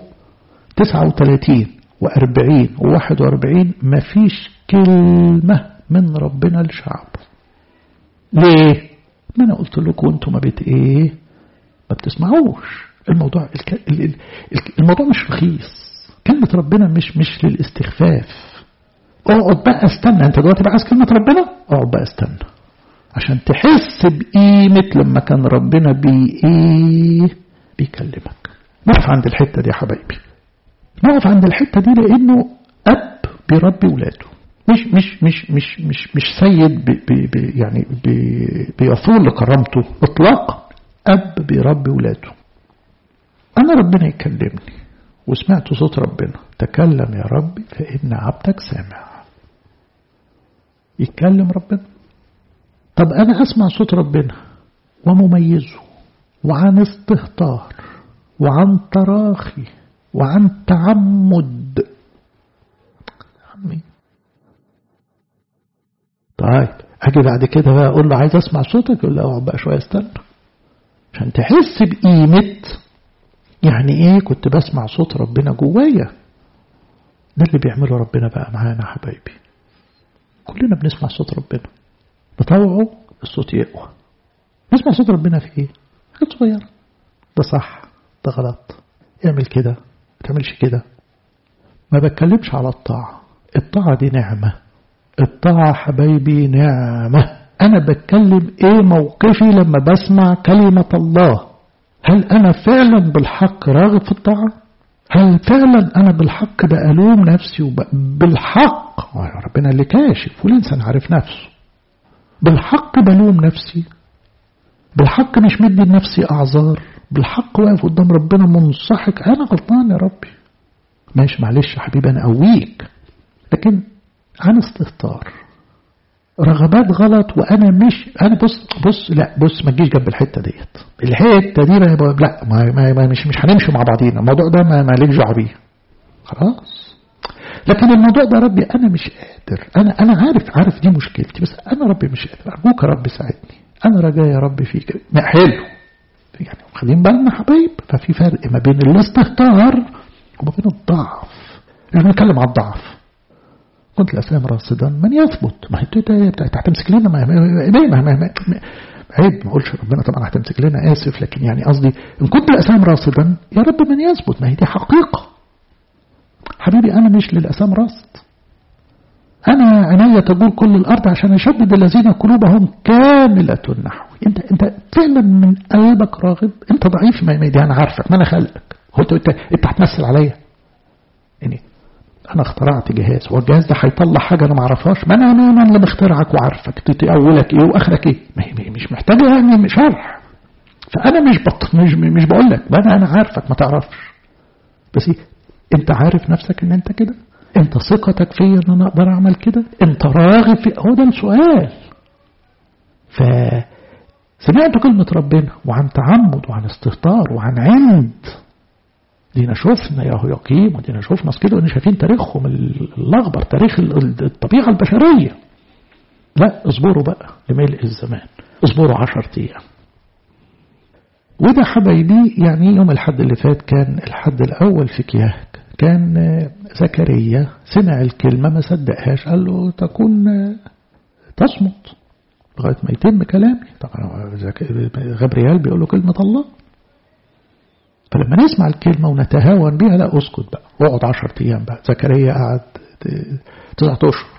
S1: 39 و40 و41 مفيش كلمة من ربنا لشعبه ليه ما انا قلت لكم انتم ما بت ايه ما بتسمعوش الموضوع الك... الموضوع مش رخيص كلمة ربنا مش مش للاستخفاف اقعد بقى استنى انت دلوقتي بقى عايز كلمة ربنا اقعد بقى استنى عشان تحس بقيمة لما كان ربنا بي ايه بيكلمك نقف عند الحتة دي يا حبايبي نقف عند الحتة دي لانه اب بيربي ولاده مش مش مش مش مش مش سيد بي بي يعني بي بيثور لكرامته اطلاقا اب بيربي ولاده انا ربنا يكلمني وسمعت صوت ربنا تكلم يا ربي فان عبدك سامع يتكلم ربنا طب انا اسمع صوت ربنا ومميزه وعن استهتار وعن تراخي وعن تعمد عمي طيب اجي بعد كده بقى اقول له عايز اسمع صوتك يقول له اقعد بقى شويه استنى عشان تحس بقيمه يعني ايه كنت بسمع صوت ربنا جوايا ده اللي بيعمله ربنا بقى معانا حبايبي كلنا بنسمع صوت ربنا بطوعه الصوت يقوى نسمع صوت ربنا في ايه حاجات صغيره ده صح ده غلط اعمل كده ما تعملش كده ما بتكلمش على الطاعه الطاعه دي نعمه الطاعة حبايبي نعمة أنا بتكلم إيه موقفي لما بسمع كلمة الله هل أنا فعلا بالحق راغب في الطاعة هل فعلا أنا بالحق بألوم نفسي وب... بالحق ربنا اللي كاشف والإنسان عارف نفسه بالحق بلوم نفسي بالحق مش مدي لنفسي أعذار بالحق واقف قدام ربنا منصحك أنا غلطان يا ربي ماشي معلش يا حبيبي أنا أقويك لكن عن استهتار رغبات غلط وأنا مش أنا بص بص لا بص ما تجيش جنب الحتة ديت الحتة دي ما لا ما, ما, ما مش مش هنمشي مع بعضينا الموضوع ده ما مالكش دعوة بيه خلاص لكن الموضوع ده ربي أنا مش قادر أنا أنا عارف عارف دي مشكلتي بس أنا ربي مش قادر أرجوك يا رب ساعدني أنا رجاء يا رب فيك حلو يعني واخدين بالنا حبايب ففي فرق ما بين الاستهتار وما بين الضعف احنا بنتكلم على الضعف كنت الأسلام راصدا من يثبت ما هي هتمسك لنا ما ما ما ما ما عيب ما اقولش ربنا طبعا هتمسك لنا اسف لكن يعني قصدي ان كنت الاسلام راصدا يا رب من يثبت ما هي دي حقيقه حبيبي انا مش للاسلام راصد انا عناية تقول كل الارض عشان اشدد الذين قلوبهم كاملة نحو انت انت فعلا من قلبك راغب انت ضعيف ما دي انا عارفك ما انا خلقك هو انت انت هتمثل عليا يعني انا اخترعت جهاز والجهاز ده هيطلع حاجه انا ما اعرفهاش ما انا انا اللي مخترعك وعارفك اولك ايه واخرك ايه ما هي مش محتاجه يعني شرح فانا مش بط مش مش بقول لك ما انا انا عارفك ما تعرفش بس إيه؟ انت عارف نفسك ان انت كده انت ثقتك فيا ان انا اقدر اعمل كده انت راغب في هو ده السؤال فسمعت كلمة ربنا وعن تعمد وعن استهتار وعن عند دينا شفنا يا يقيم ودينا شفنا كده وإن شايفين تاريخهم الأخبر تاريخ الطبيعة البشرية لا اصبروا بقى لملء الزمان اصبروا عشر أيام وده حبايبي يعني يوم الحد اللي فات كان الحد الأول في كياهك كان زكريا سمع الكلمة ما صدقهاش قال له تكون تصمت لغاية ما يتم كلامي طبعا غبريال بيقول له كلمة الله فلما نسمع الكلمة ونتهاون بها لا اسكت بقى اقعد عشرة أيام بقى زكريا قعد تسعة أشهر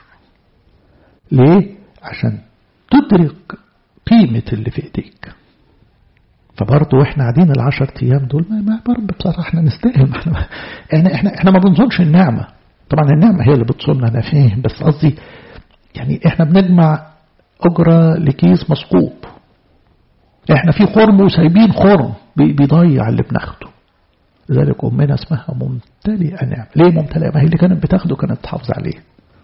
S1: ليه؟ عشان تدرك قيمة اللي في ايديك فبرضه واحنا قاعدين العشر ايام دول ما, ما برضه بصراحه احنا نستاهل ما احنا يعني احنا احنا ما بنظنش النعمه طبعا النعمه هي اللي بتصوننا انا فاهم بس قصدي يعني احنا بنجمع اجره لكيس مثقوب احنا في خرم وسايبين خرم بيضيع اللي بناخده لذلك امنا اسمها ممتلئه نعمه ليه ممتلئه ما هي اللي كانت بتاخده كانت تحافظ عليه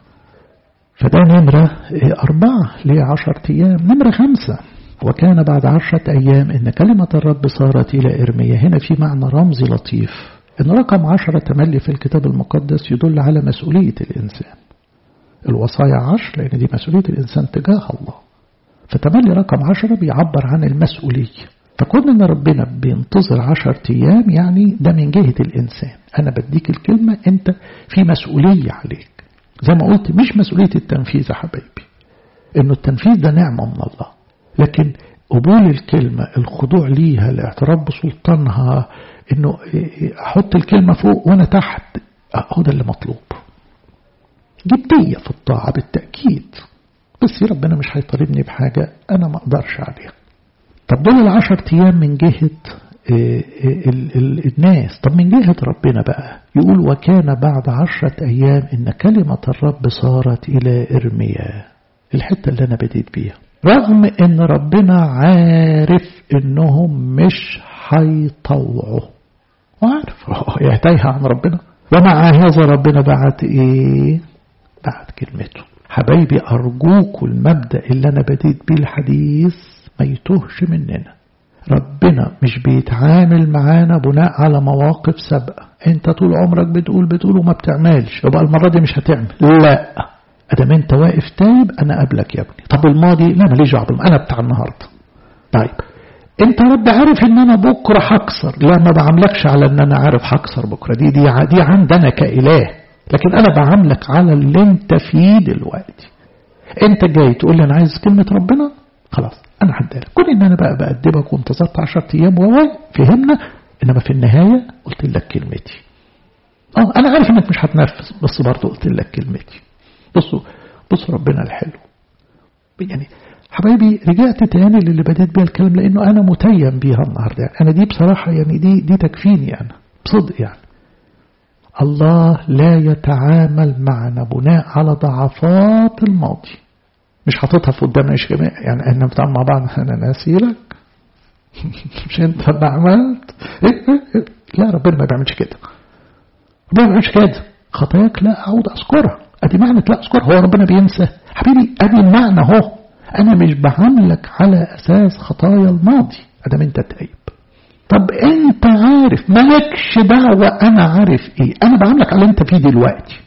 S1: فده نمرة أربعة ليه عشر أيام نمرة خمسة وكان بعد عشرة أيام إن كلمة الرب صارت إلى إرميا هنا في معنى رمزي لطيف إن رقم عشرة تملي في الكتاب المقدس يدل على مسؤولية الإنسان الوصايا عشر لأن دي مسؤولية الإنسان تجاه الله فتملي رقم عشرة بيعبر عن المسؤولية فكون إن ربنا بينتظر عشر أيام يعني ده من جهة الإنسان أنا بديك الكلمة أنت في مسؤولية عليك زي ما قلت مش مسؤولية التنفيذ يا حبايبي إنه التنفيذ ده نعمة من الله لكن قبول الكلمة الخضوع ليها الاعتراف بسلطانها انه احط الكلمة فوق وانا تحت هو ده اللي مطلوب جدية في الطاعة بالتأكيد بس ربنا مش هيطالبني بحاجة انا ما اقدرش عليها طب دول العشر ايام من جهة الناس طب من جهة ربنا بقى يقول وكان بعد عشرة أيام إن كلمة الرب صارت إلى إرميا الحتة اللي أنا بديت بيها رغم ان ربنا عارف انهم مش هيطوعوا وعارف هي تايهة عن ربنا ومع هذا ربنا بعت ايه بعت كلمته حبايبي ارجوكوا المبدأ اللي انا بديت بيه الحديث ما يتوهش مننا ربنا مش بيتعامل معانا بناء على مواقف سابقة انت طول عمرك بتقول بتقول وما بتعملش يبقى المرة دي مش هتعمل لا ادام انت واقف تايب انا قبلك يا ابني طب الماضي لا ماليش دعوه انا بتاع النهارده طيب انت رب عارف ان انا بكره هكسر لا ما بعاملكش على ان انا عارف هكسر بكره دي دي دي عندنا كاله لكن انا بعاملك على اللي انت فيه دلوقتي انت جاي تقول لي انا عايز كلمه ربنا خلاص انا هديلك كون ان انا بقى بأدبك وانتظرت 10 ايام و فهمنا انما في النهايه قلت لك كلمتي اه انا عارف انك مش هتنفذ بس برضه قلت لك كلمتي بصوا بصوا ربنا الحلو يعني حبايبي رجعت تاني للي بديت بيها الكلام لانه انا متيم بيها النهارده يعني انا دي بصراحه يعني دي دي تكفيني انا بصدق يعني الله لا يتعامل معنا بناء على ضعفات الماضي مش حاططها في قدامنا ايش يعني احنا بنتعامل مع بعض انا ناسي لك مش انت اللي عملت لا ربنا ما بيعملش كده ربنا ما بيعملش كده خطاياك لا أعود أذكرها أدي معنى لا أذكرها هو ربنا بينسى حبيبي أدي المعنى أهو أنا مش بعاملك على أساس خطايا الماضي أدام أنت تايب طب أنت عارف مالكش دعوة أنا عارف إيه أنا بعاملك على اللي أنت فيه دلوقتي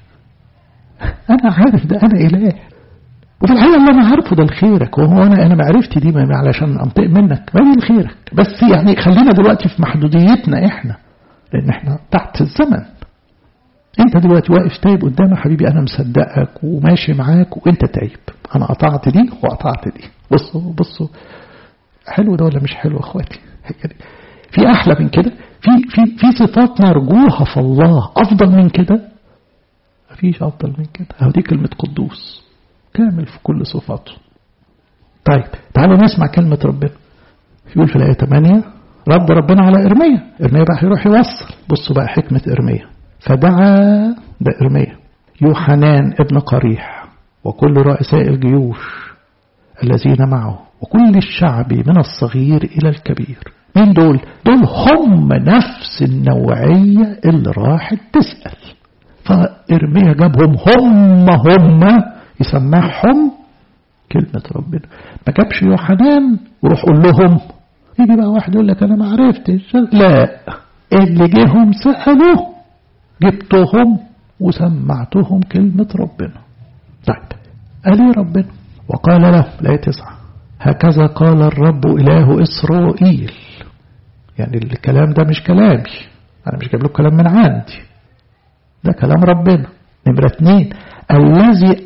S1: أنا عارف ده أنا إله وفي الحقيقة اللي أنا عارفه ده لخيرك وهو أنا أنا معرفتي دي ما علشان أنطق منك ما دي لخيرك بس يعني خلينا دلوقتي في محدوديتنا إحنا لأن إحنا تحت الزمن أنت دلوقتي واقف تايب قدامي حبيبي أنا مصدقك وماشي معاك وأنت تايب أنا قطعت دي وقطعت دي بصوا بصوا حلو ده ولا مش حلو يا اخواتي في احلى من كده في في في صفات نرجوها في الله افضل من كده مفيش افضل من كده اهو دي كلمه قدوس كامل في كل صفاته طيب تعالوا نسمع كلمه ربنا يقول في الايه 8 رد ربنا على ارميا ارميا بقى هيروح يوصل بصوا بقى حكمه ارميا فدعا ده ارميا يوحنان ابن قريح وكل رؤساء الجيوش الذين معه وكل الشعب من الصغير إلى الكبير مين دول؟ دول هم نفس النوعية اللي راحت تسأل فإرميا جابهم هم هم يسمعهم كلمة ربنا ما جابش يوحنان وروح قول لهم يجي بقى واحد يقول لك أنا ما عرفتش لا اللي جيهم سألوا جبتهم وسمعتهم كلمة ربنا طيب قال ايه ربنا وقال له لا تسعة هكذا قال الرب إله إسرائيل يعني الكلام ده مش كلامي أنا مش جايب له كلام من عندي ده كلام ربنا نمرة اتنين الذي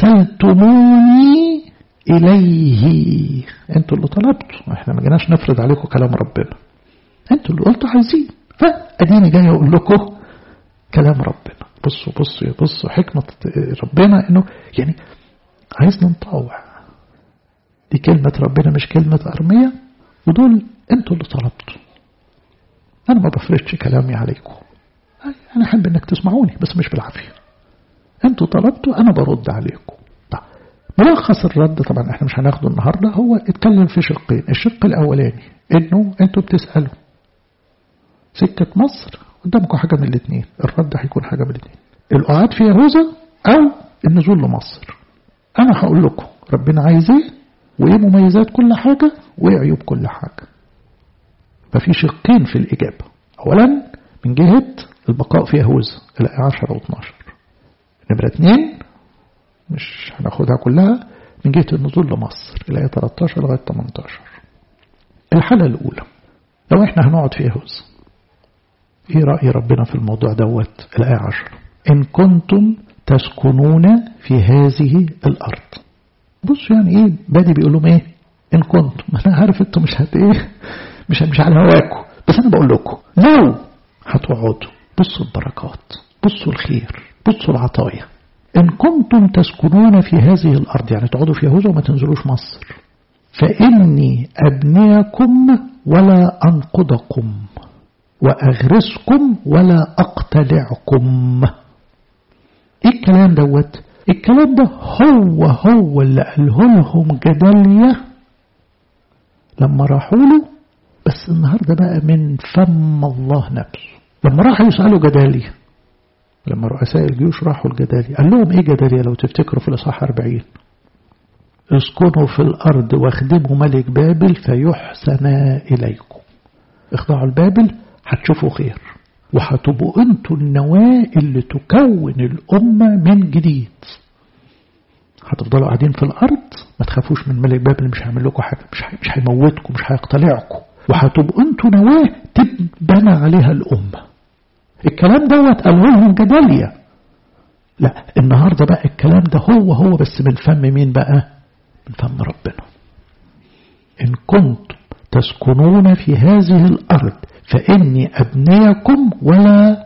S1: أرسلتموني إليه انتوا اللي طلبتوا احنا ما جيناش نفرض عليكم كلام ربنا انتوا اللي قلتوا عايزين فأديني جاي أقول لكم كلام ربنا بصوا بصوا بصوا حكمة ربنا انه يعني عايزنا نطاوع دي كلمة ربنا مش كلمة أرمية ودول انتوا اللي طلبتوا أنا ما بفرضش كلامي عليكم أنا أحب إنك تسمعوني بس مش بالعافية انتوا طلبتوا أنا برد عليكم طيب ملخص الرد طبعا احنا مش هناخده النهاردة هو اتكلم في شقين الشق الأولاني إنه انتوا بتسألوا سكة مصر قدامكم حاجة من الاثنين الرد هيكون حاجة من الاثنين القعاد في يهوذا أو النزول لمصر أنا هقول لكم ربنا عايز ايه وايه مميزات كل حاجة وايه عيوب كل حاجة ففي شقين في الإجابة أولا من جهة البقاء في يهوذا الآية 10 و 12 نمرة اثنين مش هناخدها كلها من جهة النزول لمصر الآية 13 لغاية 18 الحالة الأولى لو احنا هنقعد في يهوذا ايه رأي ربنا في الموضوع دوت الآية 10 إن كنتم تسكنون في هذه الأرض بصوا يعني ايه بادي بيقول لهم ايه ان كنتم ما انا عارف انتم مش هت ايه مش مش على هواكم بس انا بقول لكم لو هتقعدوا بصوا البركات بصوا الخير بصوا العطايا ان كنتم تسكنون في هذه الارض يعني تقعدوا في يهوذا وما تنزلوش مصر فاني ابنيكم ولا انقضكم واغرسكم ولا اقتلعكم ايه الكلام دوت الكلام ده هو هو اللي قاله لهم جداليا لما راحوا له بس النهارده بقى من فم الله نفسه لما راحوا يسألوا جداليا لما رؤساء الجيوش راحوا لجداليا قال لهم ايه جداليا لو تفتكروا في الإصحاح 40 اسكنوا في الأرض واخدموا ملك بابل فيحسن إليكم اخضعوا لبابل هتشوفوا خير وهتبقوا انتوا النواة اللي تكون الأمة من جديد هتفضلوا قاعدين في الأرض ما تخافوش من ملك بابل مش هيعمل لكم حاجة مش مش هيموتكم مش هيقتلعكم وهتبقوا انتوا نواة تبنى عليها الأمة الكلام دوت قاله لهم جداليا لا النهارده بقى الكلام ده هو هو بس من فم مين بقى؟ من فم ربنا. إن كنتم تسكنون في هذه الأرض فإني أبنيكم ولا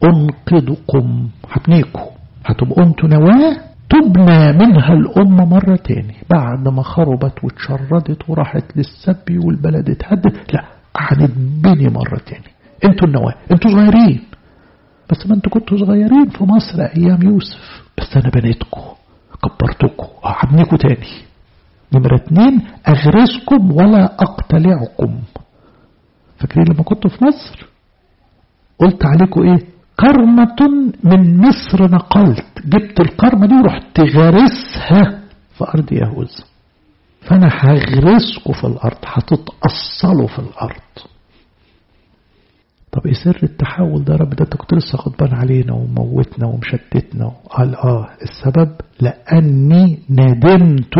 S1: أنقذكم هبنيكم هتبقوا انتوا نواة تبنى منها الأمة مرة تاني بعد ما خربت واتشردت وراحت للسبي والبلد اتهدت لا هنتبني مرة تاني انتوا النواة انتوا صغيرين بس ما انتوا كنتوا صغيرين في مصر أيام يوسف بس أنا بنيتكم كبرتكم هبنيكم تاني نمرة اتنين أغرسكم ولا أقتلعكم فاكرين لما كنتوا في مصر قلت عليكم ايه كرمة من مصر نقلت جبت الكرمة دي ورحت غارسها في أرض يهوذا فأنا هغرسكم في الأرض هتتأصلوا في الأرض طب ايه سر التحول ده رب ده انت كنت لسه غضبان علينا وموتنا ومشتتنا قال اه السبب لاني ندمت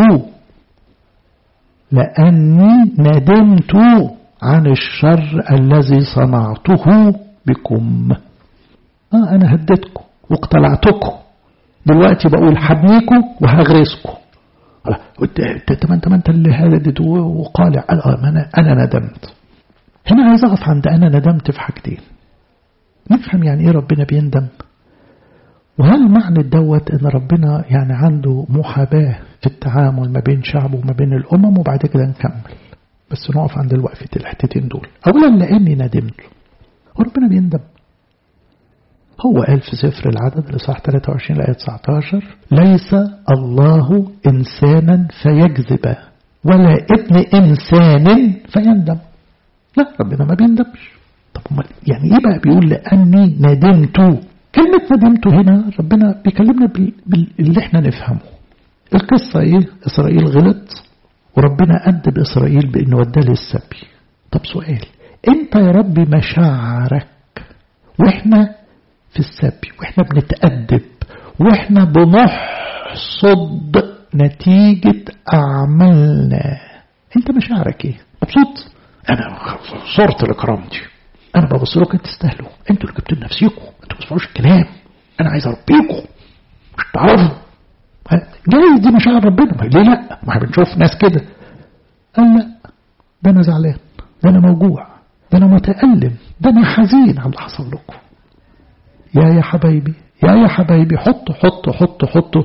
S1: لاني ندمت عن الشر الذي صنعته بكم اه انا هديتكم واقتلعتكم دلوقتي بقول حبنيكم وهغرسكم انت ما انت ما انت اللي هدد وقالع انا انا ندمت هنا عايز أقف عند أنا ندمت في حاجتين نفهم يعني إيه ربنا بيندم وهل معنى دوت إن ربنا يعني عنده محاباة في التعامل ما بين شعبه وما بين الأمم وبعد كده نكمل بس نقف عند الوقفة الحتتين دول أولا لأني ندمت وربنا بيندم هو قال في سفر العدد الإصحاح 23 الآية 19 ليس الله إنسانا فيكذب ولا ابن إنسان فيندم لا ربنا ما بيندمش طب يعني ايه بقى بيقول لاني ندمت كلمة ندمت هنا ربنا بيكلمنا باللي احنا نفهمه القصة ايه اسرائيل غلط وربنا أدب إسرائيل بأنه وداه للسبي طب سؤال انت يا ربي مشاعرك واحنا في السبي واحنا بنتأدب واحنا بنحصد نتيجة أعمالنا انت مشاعرك ايه مبسوط انا صرت لكرامتي انا ببص لكم انتوا تستاهلوا انتوا اللي جبتوا لنفسيكم انتوا ما تسمعوش الكلام انا عايز اربيكم مش تعرفوا جايز دي مشاعر ربنا ما ليه لا ما احنا بنشوف ناس كده قال لا ده انا زعلان ده انا موجوع ده انا متألم ده انا حزين على اللي حصل لكم يا يا حبايبي يا يا حبايبي حطوا حطوا حطوا حطوا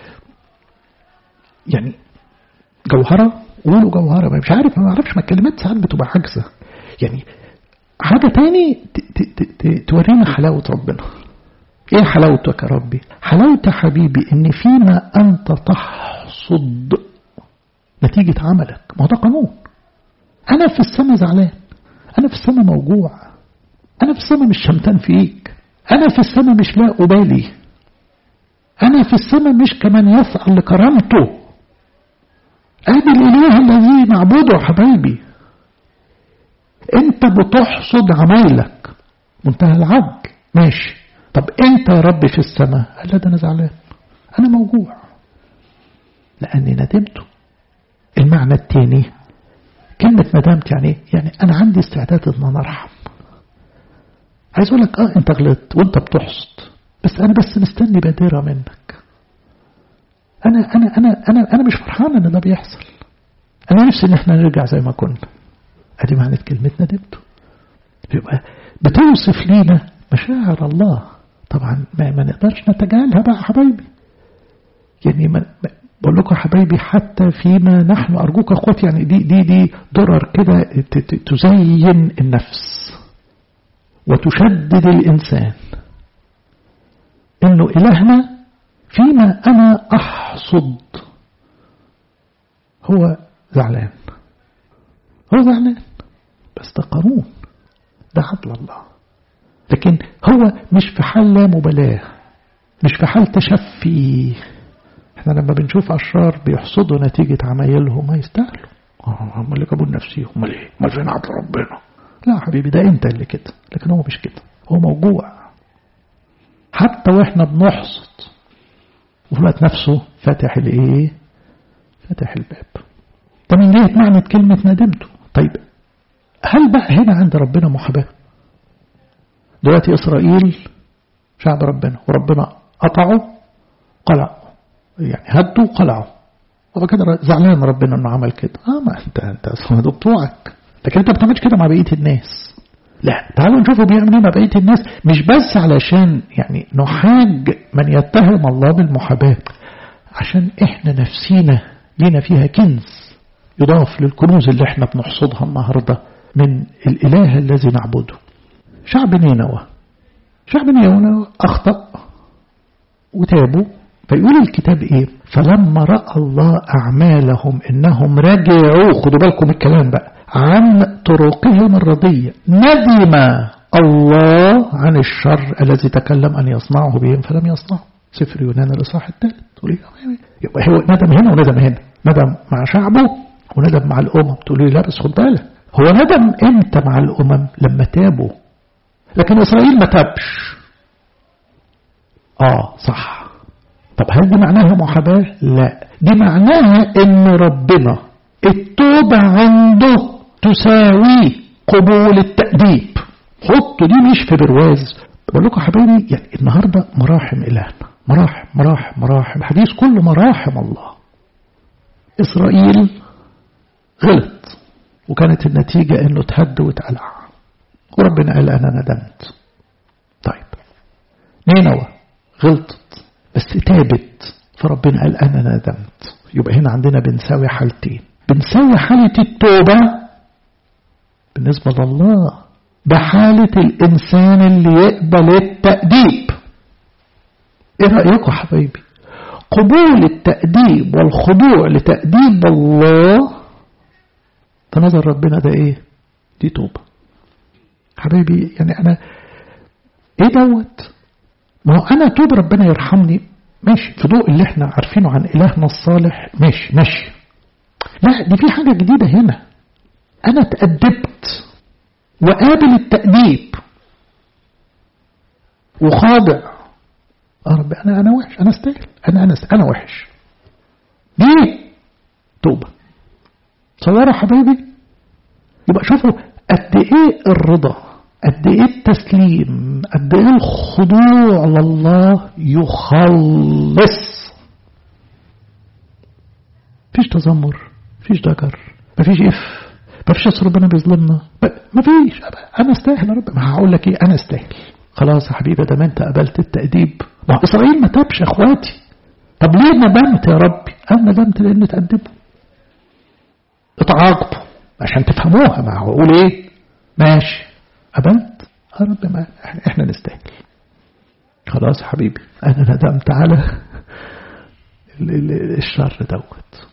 S1: يعني جوهرة قولوا جوهرة مش عارف ما اعرفش ما الكلمات ساعات بتبقى عاجزة يعني حاجة تاني تورينا حلاوة ربنا ايه حلاوتك يا ربي حلاوة يا حبيبي ان فيما انت تحصد نتيجة عملك ما ده قانون انا في السماء زعلان انا في السماء موجوع انا في السماء مش شمتان فيك انا في السماء مش لا أبالي انا في السماء مش كمان يسأل لكرامته ادي الاله الذي نعبده حبايبي انت بتحصد عمايلك منتهى العدل ماشي طب انت يا رب في السماء قال لا ده انا زعلان انا موجوع لاني ندمت المعنى الثاني كلمة ندمت يعني يعني انا عندي استعداد ان انا ارحم عايز اقول لك اه انت غلطت وانت بتحصد بس انا بس مستني بادرة منك انا انا انا انا انا مش فرحان ان ده بيحصل انا نفسي ان احنا نرجع زي ما كنا ادي معنى كلمة ندمت يبقى بتوصف لينا مشاعر الله طبعا ما, ما نقدرش نتجاهلها بقى حبايبي يعني ما بقول لكم حبايبي حتى فيما نحن أرجوك أخواتي يعني دي دي دي درر كده تزين النفس وتشدد الإنسان إنه إلهنا فيما أنا أحصد هو زعلان هو زعلان بس ده قانون ده عدل الله لكن هو مش في حال لا مبالاة مش في حال تشفي احنا لما بنشوف أشرار بيحصدوا نتيجة عمايلهم ما يستاهلوا هم اللي جابوا نفسهم هم ليه ما فين عدل ربنا لا حبيبي ده انت اللي كده لكن هو مش كده هو موجوع حتى واحنا بنحصد وفي الوقت نفسه فاتح الايه فاتح الباب ده من جهة معنى كلمة ندمته طيب هل بقى هنا عند ربنا محاباة دلوقتي إسرائيل شعب ربنا وربنا قطعوا قلعوا يعني هدوا قلعوا وبعد كده زعلان ربنا انه عمل كده اه ما انت انت اصلا بتوعك لكن انت ما بتعملش كده مع بقيه الناس لا تعالوا نشوفوا بيعمل ايه مع بقيه الناس مش بس علشان يعني نحاج من يتهم الله بالمحاباه عشان احنا نفسينا لينا فيها كنز يضاف للكنوز اللي احنا بنحصدها النهارده من الاله الذي نعبده شعب نينوى شعب نينوى اخطا وتابوا فيقول الكتاب ايه فلما راى الله اعمالهم انهم رجعوا خدوا بالكم الكلام بقى عن طرقهم الرضيه ندم الله عن الشر الذي تكلم أن يصنعه بهم فلم يصنعه سفر يونان الإصحاح الثالث يبقى هو ندم هنا وندم هنا ندم مع شعبه وندم مع الأمم تقول لي لا بس خد بالك هو ندم امتى مع الأمم لما تابوا لكن إسرائيل ما تابش آه صح طب هل دي معناها محاباة لا دي معناها ان ربنا التوبة عنده تساوي قبول التأديب حطوا دي مش في برواز بقول لكم حبايبي يعني النهاردة مراحم إلهنا مراحم مراحم مراحم الحديث كله مراحم الله إسرائيل غلط وكانت النتيجة انه تهد وتقلع وربنا قال انا ندمت طيب نينوى غلطت بس تابت فربنا قال انا ندمت يبقى هنا عندنا بنساوي حالتين بنساوي حالة التوبة بالنسبة لله بحالة الإنسان اللي يقبل التأديب إيه رأيكم حبايبي قبول التأديب والخضوع لتأديب الله فنظر ربنا ده إيه دي توبة حبايبي يعني أنا إيه دوت ما هو أنا توب ربنا يرحمني ماشي في ضوء اللي احنا عارفينه عن إلهنا الصالح ماشي ماشي لا دي في حاجة جديدة هنا أنا تأدبت وقابل التأديب وخاضع يا رب أنا أنا وحش أنا استاهل أنا أنا أنا وحش دي توبة تصوروا حبايبي يبقى شوفوا قد إيه الرضا قد إيه التسليم قد إيه الخضوع لله يخلص مفيش تذمر مفيش ضجر مفيش اف مفيش اصل ربنا بيظلمنا مفيش انا استاهل يا رب ما هقول لك ايه انا استاهل خلاص يا حبيبي ده ما انت قبلت التأديب ما اسرائيل ما تابش يا اخواتي طب ليه ندمت يا ربي انا ندمت لان اتأدبوا اتعاقبوا عشان تفهموها ما هو اقول ايه ماشي قبلت يا رب ما احنا نستاهل خلاص يا حبيبي انا ندمت على الشر دوت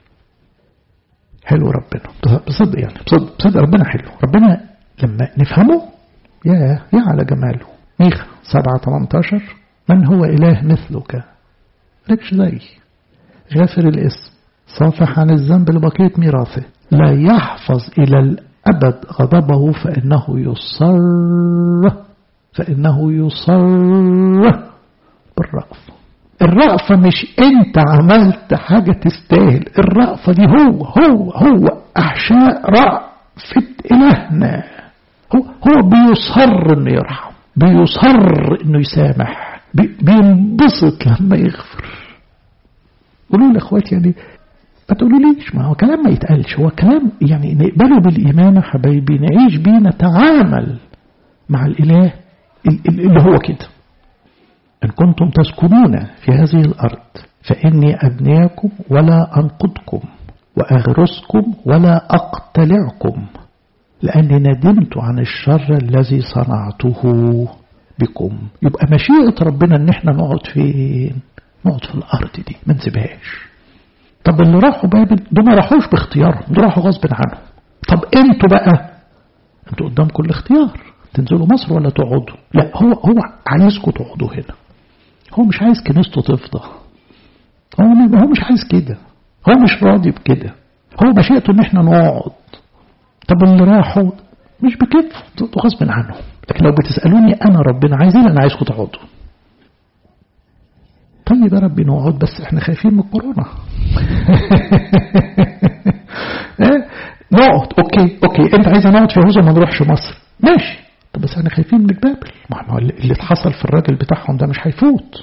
S1: حلو ربنا بصدق يعني بصدق, بصدق ربنا حلو ربنا لما نفهمه يا يا على جماله ميخا 7 18 من هو إله مثلك لكش زي غافر الاسم صافح عن الذنب لبقية ميراثه لا يحفظ إلى الأبد غضبه فإنه يصر فإنه يصر بالرأف الرأفة مش انت عملت حاجة تستاهل الرأفة دي هو هو هو أحشاء رأفة إلهنا هو, هو بيصر انه يرحم بيصر انه يسامح بينبسط لما يغفر قولوا لي اخواتي يعني ما تقولوليش ما هو كلام ما يتقالش هو كلام يعني نقبله بالإيمان يا حبايبي نعيش بيه نتعامل مع الإله اللي هو كده إن كنتم تسكنون في هذه الأرض فإني أبنيكم ولا أنقضكم وأغرسكم ولا أقتلعكم لأني ندمت عن الشر الذي صنعته بكم يبقى مشيئة ربنا ان احنا نقعد فين نقعد في الأرض دي ما نسيبهاش طب اللي راحوا بابل دول ما راحوش باختيارهم دول راحوا غصب عنهم طب انتوا بقى انتوا قدامكم الاختيار تنزلوا مصر ولا تقعدوا لا هو هو عايزكم تقعدوا هنا هو مش عايز كنيسته تفضى هو هو مش عايز كده هو مش راضي بكده هو مشيئته ان احنا نقعد طب اللي راحوا مش بكيف غصب عنهم لكن لو بتسألوني أنا ربنا عايز ايه أنا عايزكم تقعدوا طيب يا ربي نقعد بس احنا خايفين من الكورونا نقعد اوكي اوكي انت عايز نقعد في هوزة ما نروحش مصر ماشي طب بس احنا خايفين من البابل ما هو اللي اتحصل في الراجل بتاعهم ده مش هيفوت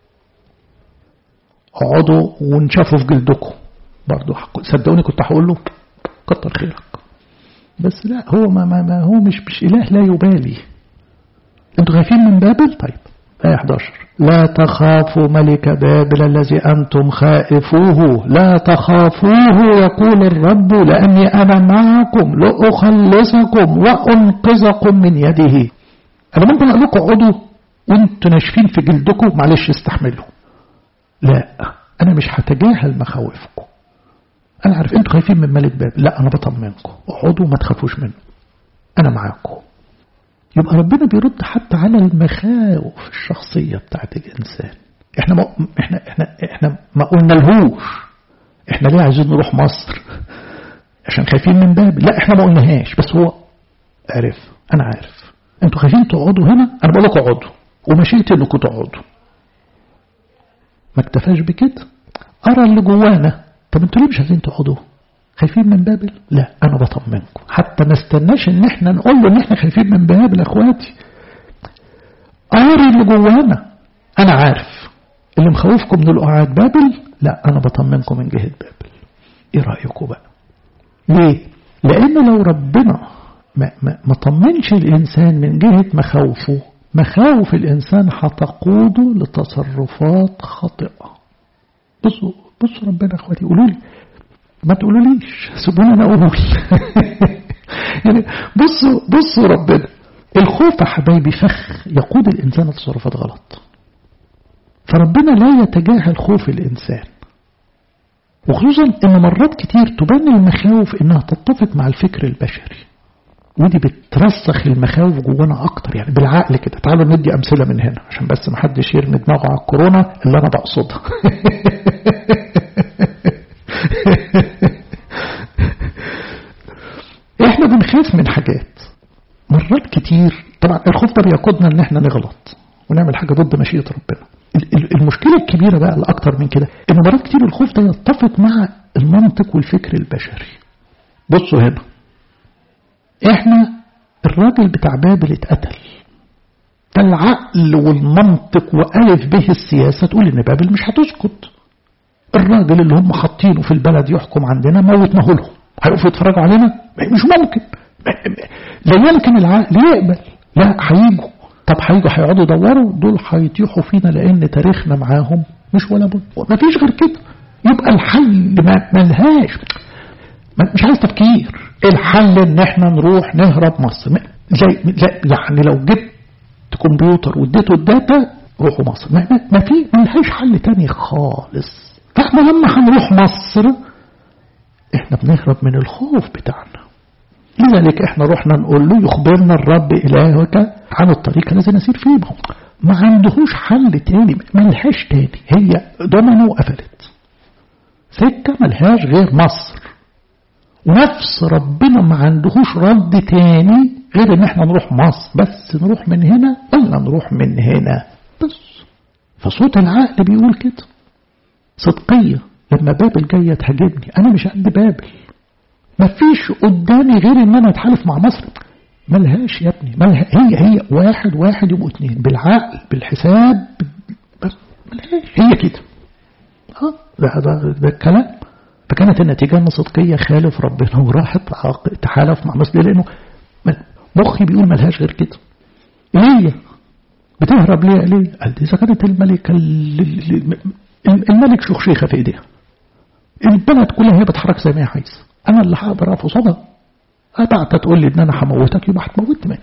S1: اقعدوا ونشافوا في جلدكم برضه صدقوني كنت هقول له كتر خيرك بس لا هو ما, ما, ما هو مش مش إله لا يبالي انتوا خايفين من بابل طيب آية 11 لا تخافوا ملك بابل الذي أنتم خائفوه لا تخافوه يقول الرب لأني أنا معكم لأخلصكم وأنقذكم من يده أنا ممكن أقول لكم اقعدوا وانتوا ناشفين في جلدكم معلش استحملوا لا أنا مش هتجاهل مخاوفكم أنا عارف أنتوا خايفين من ملك بابل لا أنا بطمنكم اقعدوا ما تخافوش منه أنا معاكم يبقى ربنا بيرد حتى على المخاوف الشخصية بتاعت الإنسان احنا ما احنا احنا احنا ما قلنا لهوش احنا ليه عايزين نروح مصر عشان خايفين من بابل لا احنا ما قلناهاش بس هو عرف انا عارف انتوا خايفين تقعدوا هنا انا بقول لكم اقعدوا ومشيت انكم تقعدوا ما اكتفاش بكده ارى اللي جوانا طب انتوا ليه مش عايزين تقعدوا خايفين من بابل لا انا بطمنكم حتى ما استناش ان احنا نقول له ان احنا خايفين من بابل يا اخواتي اري اللي جوانا انا عارف اللي مخوفكم من القعاد بابل لا انا بطمنكم من جهه بابل ايه رايكم بقى ليه لان لو ربنا ما, ما, ما طمنش الانسان من جهه مخاوفه مخاوف الانسان هتقوده لتصرفات خاطئه بصوا بصوا ربنا اخواتي قولوا لي ما تقولوليش سيبوني انا اقول يعني بصوا بصوا ربنا الخوف يا حبايبي فخ يقود الانسان لتصرفات غلط فربنا لا يتجاهل خوف الانسان وخصوصا ان مرات كتير تبان المخاوف انها تتفق مع الفكر البشري ودي بترسخ المخاوف جوانا اكتر يعني بالعقل كده تعالوا ندي امثله من هنا عشان بس ما حدش يرمي دماغه على الكورونا اللي انا بقصدها احنا بنخاف من حاجات مرات كتير طبعا الخوف ده بيقودنا ان احنا نغلط ونعمل حاجه ضد مشيئه ربنا المشكله الكبيره بقى الاكتر من كده ان مرات كتير الخوف ده يتفق مع المنطق والفكر البشري بصوا هنا احنا الراجل بتاع بابل اتقتل ده العقل والمنطق وألف به السياسة تقول إن بابل مش هتسكت الراجل اللي هم حاطينه في البلد يحكم عندنا موتناه لهم هيقفوا يتفرجوا علينا مش ممكن لا يمكن العقل يقبل لا هيجوا طب هيجوا هيقعدوا يدوروا دول هيطيحوا فينا لأن تاريخنا معاهم مش ولا بد ما فيش غير كده يبقى الحل ما ملهاش مش عايز تفكير الحل ان احنا نروح نهرب مصر زي يعني لو جبت كمبيوتر واديته الداتا روحوا مصر ما, ما في ملهاش حل تاني خالص فاحنا لما هنروح مصر احنا بنهرب من الخوف بتاعنا لذلك احنا رحنا نقول له يخبرنا الرب الهك عن الطريق الذي نسير فيه ما عندهوش حل تاني ملهاش تاني هي ضمنه وقفلت سكة ملهاش غير مصر ونفس ربنا ما عندهوش رد تاني غير ان احنا نروح مصر بس نروح من هنا ولا نروح من هنا بس فصوت العقل بيقول كده صدقية لما بابل جاية تهاجمني انا مش قد بابل مفيش قدامي غير ان انا اتحالف مع مصر ملهاش يا ابني ملها هي هي واحد واحد يبقوا اتنين بالعقل بالحساب بس ملهاش هي كده اه ده, ده, ده الكلام فكانت النتيجة أن صدقية خالف ربنا وراحت تحالف مع مصر لأنه مخي بيقول ملهاش غير كده ليه بتهرب ليه ليه قال دي إذا كانت الملكة الملك شخشيخة في إيديها البلد كلها هي بتحرك زي ما هي عايزة أنا اللي هقدر أقف قصادها أبعت تقول لي إن أنا هموتك يبقى هتموتني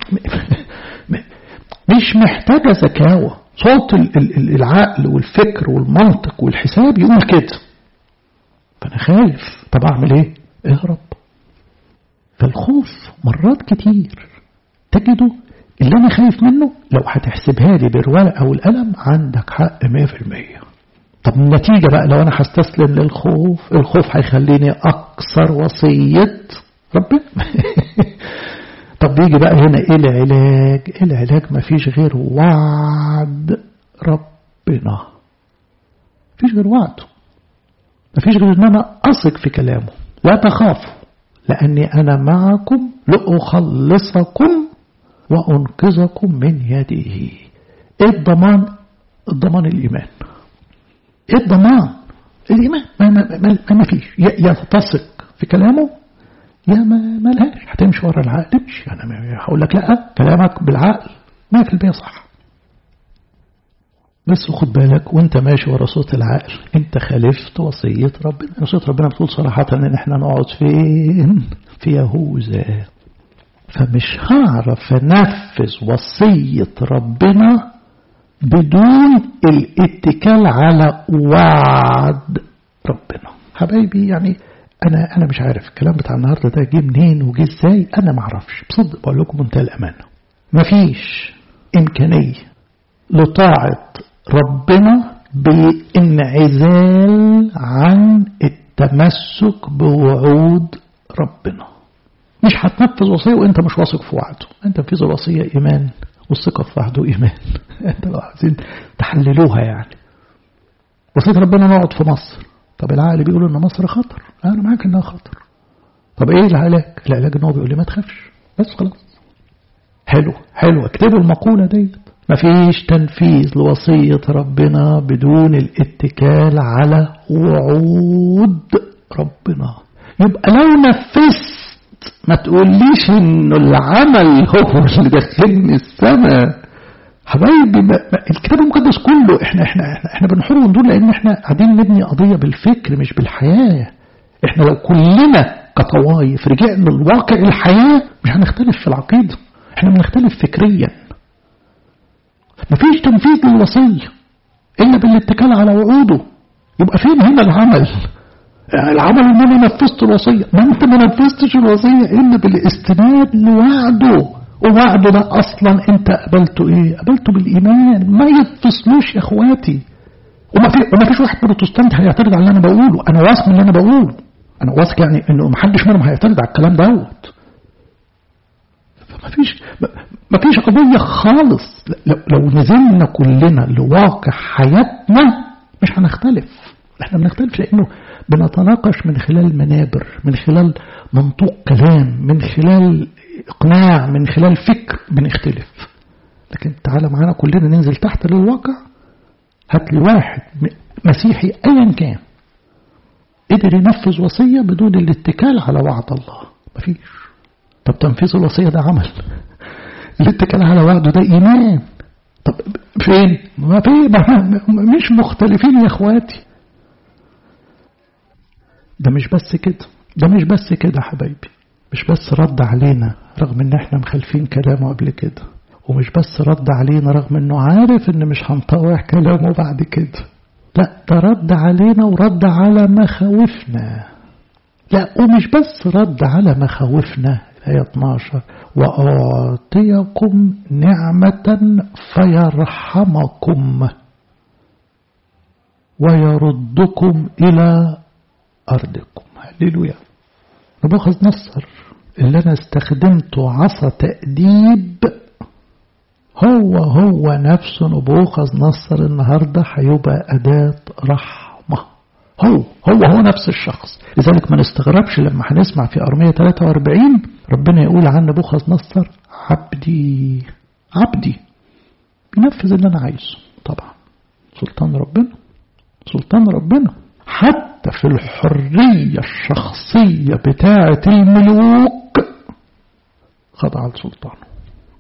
S1: مش محتاجة زكاوة صوت العقل والفكر والمنطق والحساب يقول كده فأنا خايف طب أعمل إيه؟ اهرب فالخوف مرات كتير تجده اللي أنا خايف منه لو هتحسبها لي بالورقة والقلم عندك حق 100% طب النتيجة بقى لو أنا هستسلم للخوف الخوف هيخليني أكثر وصية ربنا طب بيجي بقى هنا إيه العلاج إيه العلاج مفيش غير وعد ربنا مفيش غير وعده مفيش غير ان انا اثق في كلامه لا تخافوا لاني انا معكم لاخلصكم وانقذكم من يده ايه الضمان الضمان الايمان ايه الضمان الايمان ما, ما, ما, ما فيش يا تثق في كلامه يا ما ملهاش هتمشي ورا العقل امشي انا هقول لك لا كلامك بالعقل 100% صح بس خد بالك وانت ماشي ورا صوت العقل انت خالفت وصية ربنا وصية ربنا بتقول صراحة ان احنا نقعد فين في يهوذا فمش هعرف انفذ وصية ربنا بدون الاتكال على وعد ربنا حبايبي يعني انا انا مش عارف الكلام بتاع النهارده ده جه منين وجه ازاي انا ما اعرفش بصدق بقول لكم منتهى الامانه مفيش إمكانية لطاعة ربنا بانعزال عن التمسك بوعود ربنا مش هتنفذ وصية وانت مش واثق في وعده انت في الوصية ايمان والثقة في وعده ايمان انت لو عايزين تحللوها يعني وصية ربنا نقعد في مصر طب العقل بيقول ان مصر خطر انا معاك انها خطر طب ايه العلاج العلاج ان هو بيقول لي ما تخافش بس خلاص حلو حلو اكتبوا المقولة ديت مفيش تنفيذ لوصية ربنا بدون الاتكال على وعود ربنا يبقى لو نفذت ما تقوليش انه العمل هو اللي دخلني السماء حبايبي الكتاب المقدس كله احنا احنا احنا, احنا بنحور ونقول لان احنا قاعدين نبني قضيه بالفكر مش بالحياه احنا لو كلنا كطوايف رجعنا لواقع الحياه مش هنختلف في العقيده احنا بنختلف فكريا مفيش تنفيذ للوصيه الا بالاتكال على وعوده يبقى فين هنا العمل العمل ان انا نفذت الوصيه ما انت ما نفذتش الوصيه الا بالاستناد لوعده ووعده ده اصلا انت قبلته ايه قبلته بالايمان ما يتصلوش يا اخواتي وما في وما فيش واحد بروتستانت هيعترض على اللي انا بقوله انا واثق من اللي انا بقوله انا واثق يعني انه ما حدش منهم هيعترض على الكلام دوت فما فيش ما فيش قضيه خالص لو, لو نزلنا كلنا لواقع حياتنا مش هنختلف احنا بنختلف لانه بنتناقش من خلال منابر من خلال منطوق كلام من خلال اقناع من خلال فكر بنختلف لكن تعالى معانا كلنا ننزل تحت للواقع هات لي واحد مسيحي ايا كان قدر ينفذ وصية بدون الاتكال على وعد الله مفيش طب تنفيذ الوصية ده عمل الاتكال على وعده ده إيمان طب فين ما في مش مختلفين يا اخواتي ده مش بس كده ده مش بس كده حبايبي مش بس رد علينا رغم ان احنا مخالفين كلامه قبل كده ومش بس رد علينا رغم انه عارف ان مش هنطوع كلامه بعد كده لا ده رد علينا ورد على مخاوفنا لا ومش بس رد على مخاوفنا الآية 12 وأعطيكم نعمة فيرحمكم ويردكم إلى أرضكم هللويا نبوخذ نصر اللي أنا استخدمته عصا تأديب هو هو نفسه نبوخذ نصر النهاردة هيبقى أداة رحمة هو هو هو نفس الشخص لذلك ما نستغربش لما هنسمع في أرمية 43 ربنا يقول عن نبوخذ نصر عبدي عبدي بينفذ اللي أنا عايزه طبعا سلطان ربنا سلطان ربنا حتى في الحرية الشخصية بتاعة الملوك خضع لسلطانه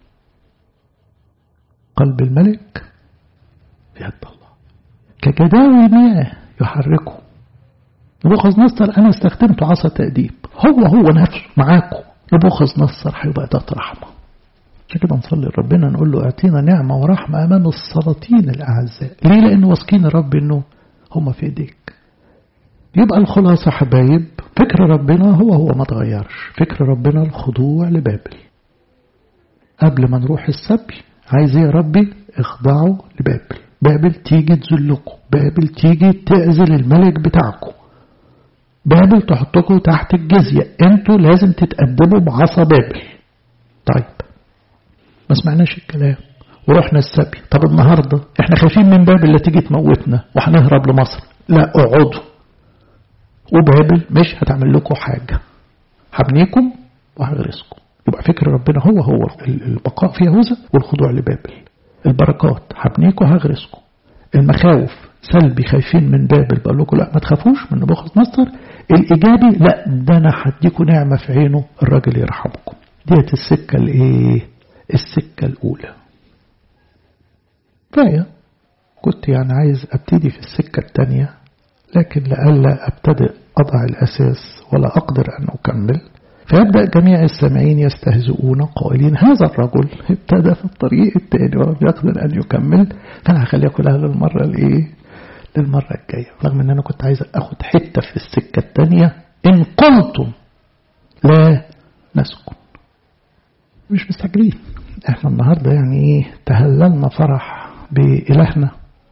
S1: قلب الملك في يد الله كجداوي مياه يحركه نبوخذ نصر أنا استخدمت عصا تأديب هو هو نفسه معاكم نبوخذ نصر هيبقى ده رحمة عشان كده نصلي لربنا نقول له اعطينا نعمة ورحمة أمام السلاطين الأعزاء ليه لأن واثقين يا رب إنه هم في إيديك يبقى الخلاصة حبايب فكر ربنا هو هو ما تغيرش فكر ربنا الخضوع لبابل قبل ما نروح السبي عايز ايه يا ربي اخضعوا لبابل بابل تيجي تذلكم بابل تيجي تعزل الملك بتاعكم بابل تحطكم تحت الجزية انتوا لازم تتقدموا بعصا بابل طيب ما سمعناش الكلام ورحنا السبي طب النهاردة احنا خايفين من بابل اللي تيجي تموتنا وهنهرب لمصر لا اقعدوا وبابل مش هتعمل لكم حاجة هبنيكم وهغرسكم يبقى فكر ربنا هو هو البقاء في يهوذا والخضوع لبابل البركات هبنيكم وهغرسكم المخاوف سلبي خايفين من بابل بقول لكم لا ما تخافوش من نبوخذ نصر الايجابي لا ده انا هديكم نعمه في عينه الراجل يرحمكم ديت السكه الايه السكه الاولى فهي كنت يعني عايز ابتدي في السكه الثانيه لكن لئلا ابتدئ اضع الاساس ولا اقدر ان اكمل فيبدأ جميع السامعين يستهزئون قائلين هذا الرجل ابتدى في الطريق الثاني ولم يقدر أن يكمل فأنا هخليها كلها للمرة الإيه؟ للمرة الجاية رغم أن أنا كنت عايز أخد حتة في السكة الثانية إن قلتم لا نسكن مش مستعجلين احنا النهاردة يعني ايه تهللنا فرح بإلهنا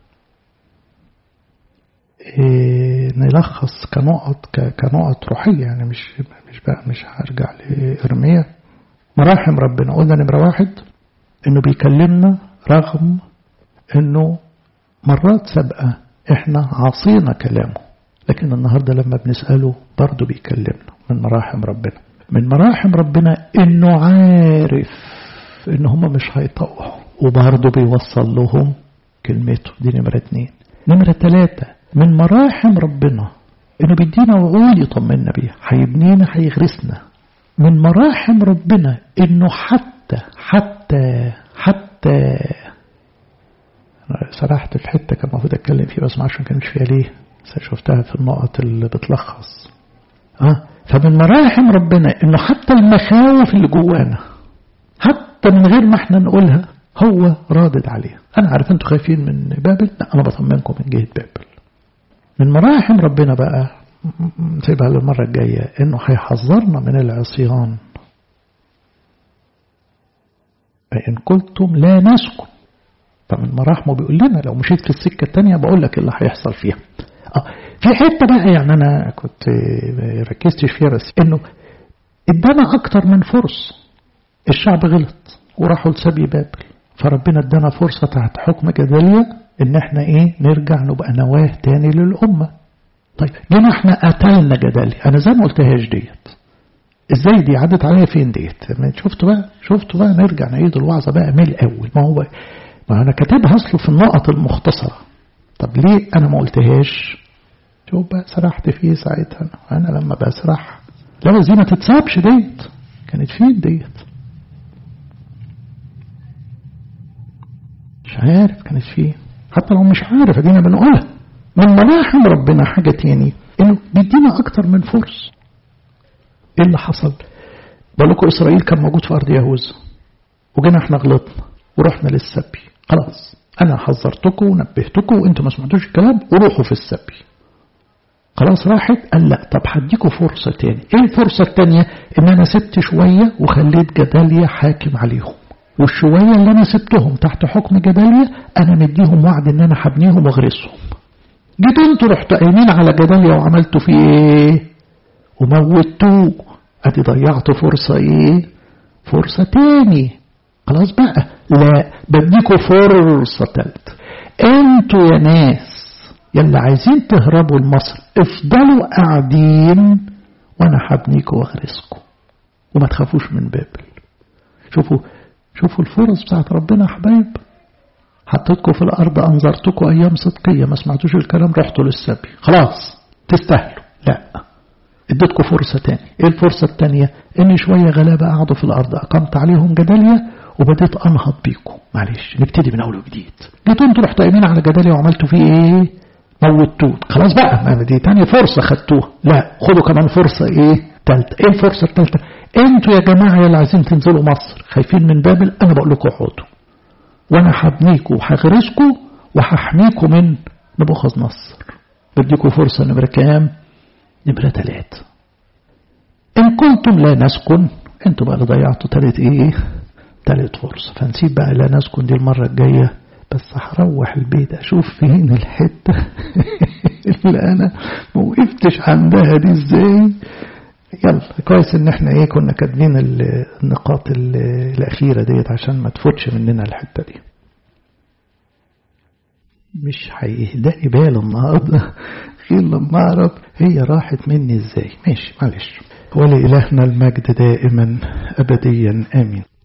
S1: إيه نلخص كنقط كنقط روحية يعني مش مش بقى مش هرجع لإرميا مراحم ربنا قلنا نمرة واحد إنه بيكلمنا رغم إنه مرات سابقة إحنا عصينا كلامه لكن النهاردة لما بنسأله برضه بيكلمنا من مراحم ربنا من مراحم ربنا إنه عارف إن هم مش هيطوعوا وبرضه بيوصل لهم كلمته دي نمرة اتنين نمرة تلاتة من مراحم ربنا إنه بيدينا وعود يطمنا بيها هيبنينا هيغرسنا من مراحم ربنا إنه حتى حتى حتى أنا سرحت في حتة كان المفروض أتكلم فيها بس ما عشان كان مش فيها ليه شفتها في النقط اللي بتلخص أه فمن مراحم ربنا إنه حتى المخاوف اللي جوانا حتى من غير ما احنا نقولها هو رادد عليها أنا عارف أنتوا خايفين من بابل لا أنا بطمنكم من جهة بابل من مراحم ربنا بقى سيبها للمرة الجاية إنه هيحذرنا من العصيان فإن قلتم لا نسكن فمن مراحمه بيقول لنا لو مشيت في السكة التانية بقول لك اللي هيحصل فيها آه في حتة بقى يعني أنا كنت ركزتش فيها بس إنه ادانا أكتر من فرص الشعب غلط وراحوا لسبي بابل فربنا ادانا فرصة تحت حكم جدالية ان احنا ايه نرجع نبقى نواه تاني للأمة طيب جينا احنا قتلنا جدالية انا زي ما قلتهاش ديت ازاي دي عدت عليا فين ديت شفتوا بقى شفتوا بقى نرجع نعيد الوعظة بقى من الاول ما هو ما انا كاتبها اصله في النقط المختصرة طب ليه انا ما قلتهاش شوف بقى سرحت فيه ساعتها انا لما بسرح لا دي ما تتسابش ديت كانت فين ديت مش عارف كانت فين حتى لو مش عارف ادينا بنقولها من ملاحم ربنا حاجة تاني انه بيدينا اكتر من فرص ايه اللي حصل بالكم اسرائيل كان موجود في ارض يهوذا وجينا احنا غلطنا ورحنا للسبي خلاص انا حذرتكم ونبهتكم وانتم ما سمعتوش الكلام وروحوا في السبي خلاص راحت قال لا طب هديكوا فرصة تاني ايه الفرصة التانية ان انا سبت شوية وخليت جدالية حاكم عليهم والشوية اللي أنا سبتهم تحت حكم جدالية أنا مديهم وعد إن أنا هبنيهم وأغرسهم جيت انتوا رحتوا قايمين على جدالية وعملتوا فيه إيه؟ وموتوه أدي ضيعتوا فرصة إيه؟ فرصة تاني خلاص بقى لا بديكوا فرصة تالتة انتوا يا ناس يلا عايزين تهربوا لمصر افضلوا قاعدين وانا هبنيكوا واغرسكم وما تخافوش من بابل شوفوا شوفوا الفرص بتاعت ربنا يا حبايب حطيتكم في الأرض أنظرتكم أيام صدقية ما سمعتوش الكلام رحتوا للسبي خلاص تستاهلوا لا اديتكم فرصة تاني ايه الفرصة التانية ان شوية غلابة قعدوا في الأرض أقمت عليهم جدالية وبديت أنهض بيكم معلش نبتدي من أول وجديد جيتوا انتوا رحتوا قايمين على جدالية وعملتوا فيه ايه موتوه خلاص بقى ما دي تاني فرصة خدتوها لا خدوا كمان فرصة ايه تالتة ايه الفرصة التالتة انتوا يا جماعة يا اللي عايزين تنزلوا مصر خايفين من بابل انا بقول لكم اقعدوا وانا هبنيكم وهغرسكم وهحميكم من نبوخذ نصر بديكم فرصة نمرة كام نمرة ثلاثة إن كنتم لا نسكن انتوا بقى اللي ضيعتوا تالت ايه تالت فرصة فنسيب بقى لا نسكن دي المرة الجاية بس هروح البيت اشوف فين الحتة اللي انا ما وقفتش عندها دي ازاي يلا كويس ان احنا ايه كنا كاتبين النقاط الاخيرة ديت عشان ما تفوتش مننا الحتة دي مش هيهداني بال النهارده غير لما اعرف هي راحت مني ازاي ماشي معلش ولإلهنا المجد دائما ابديا امين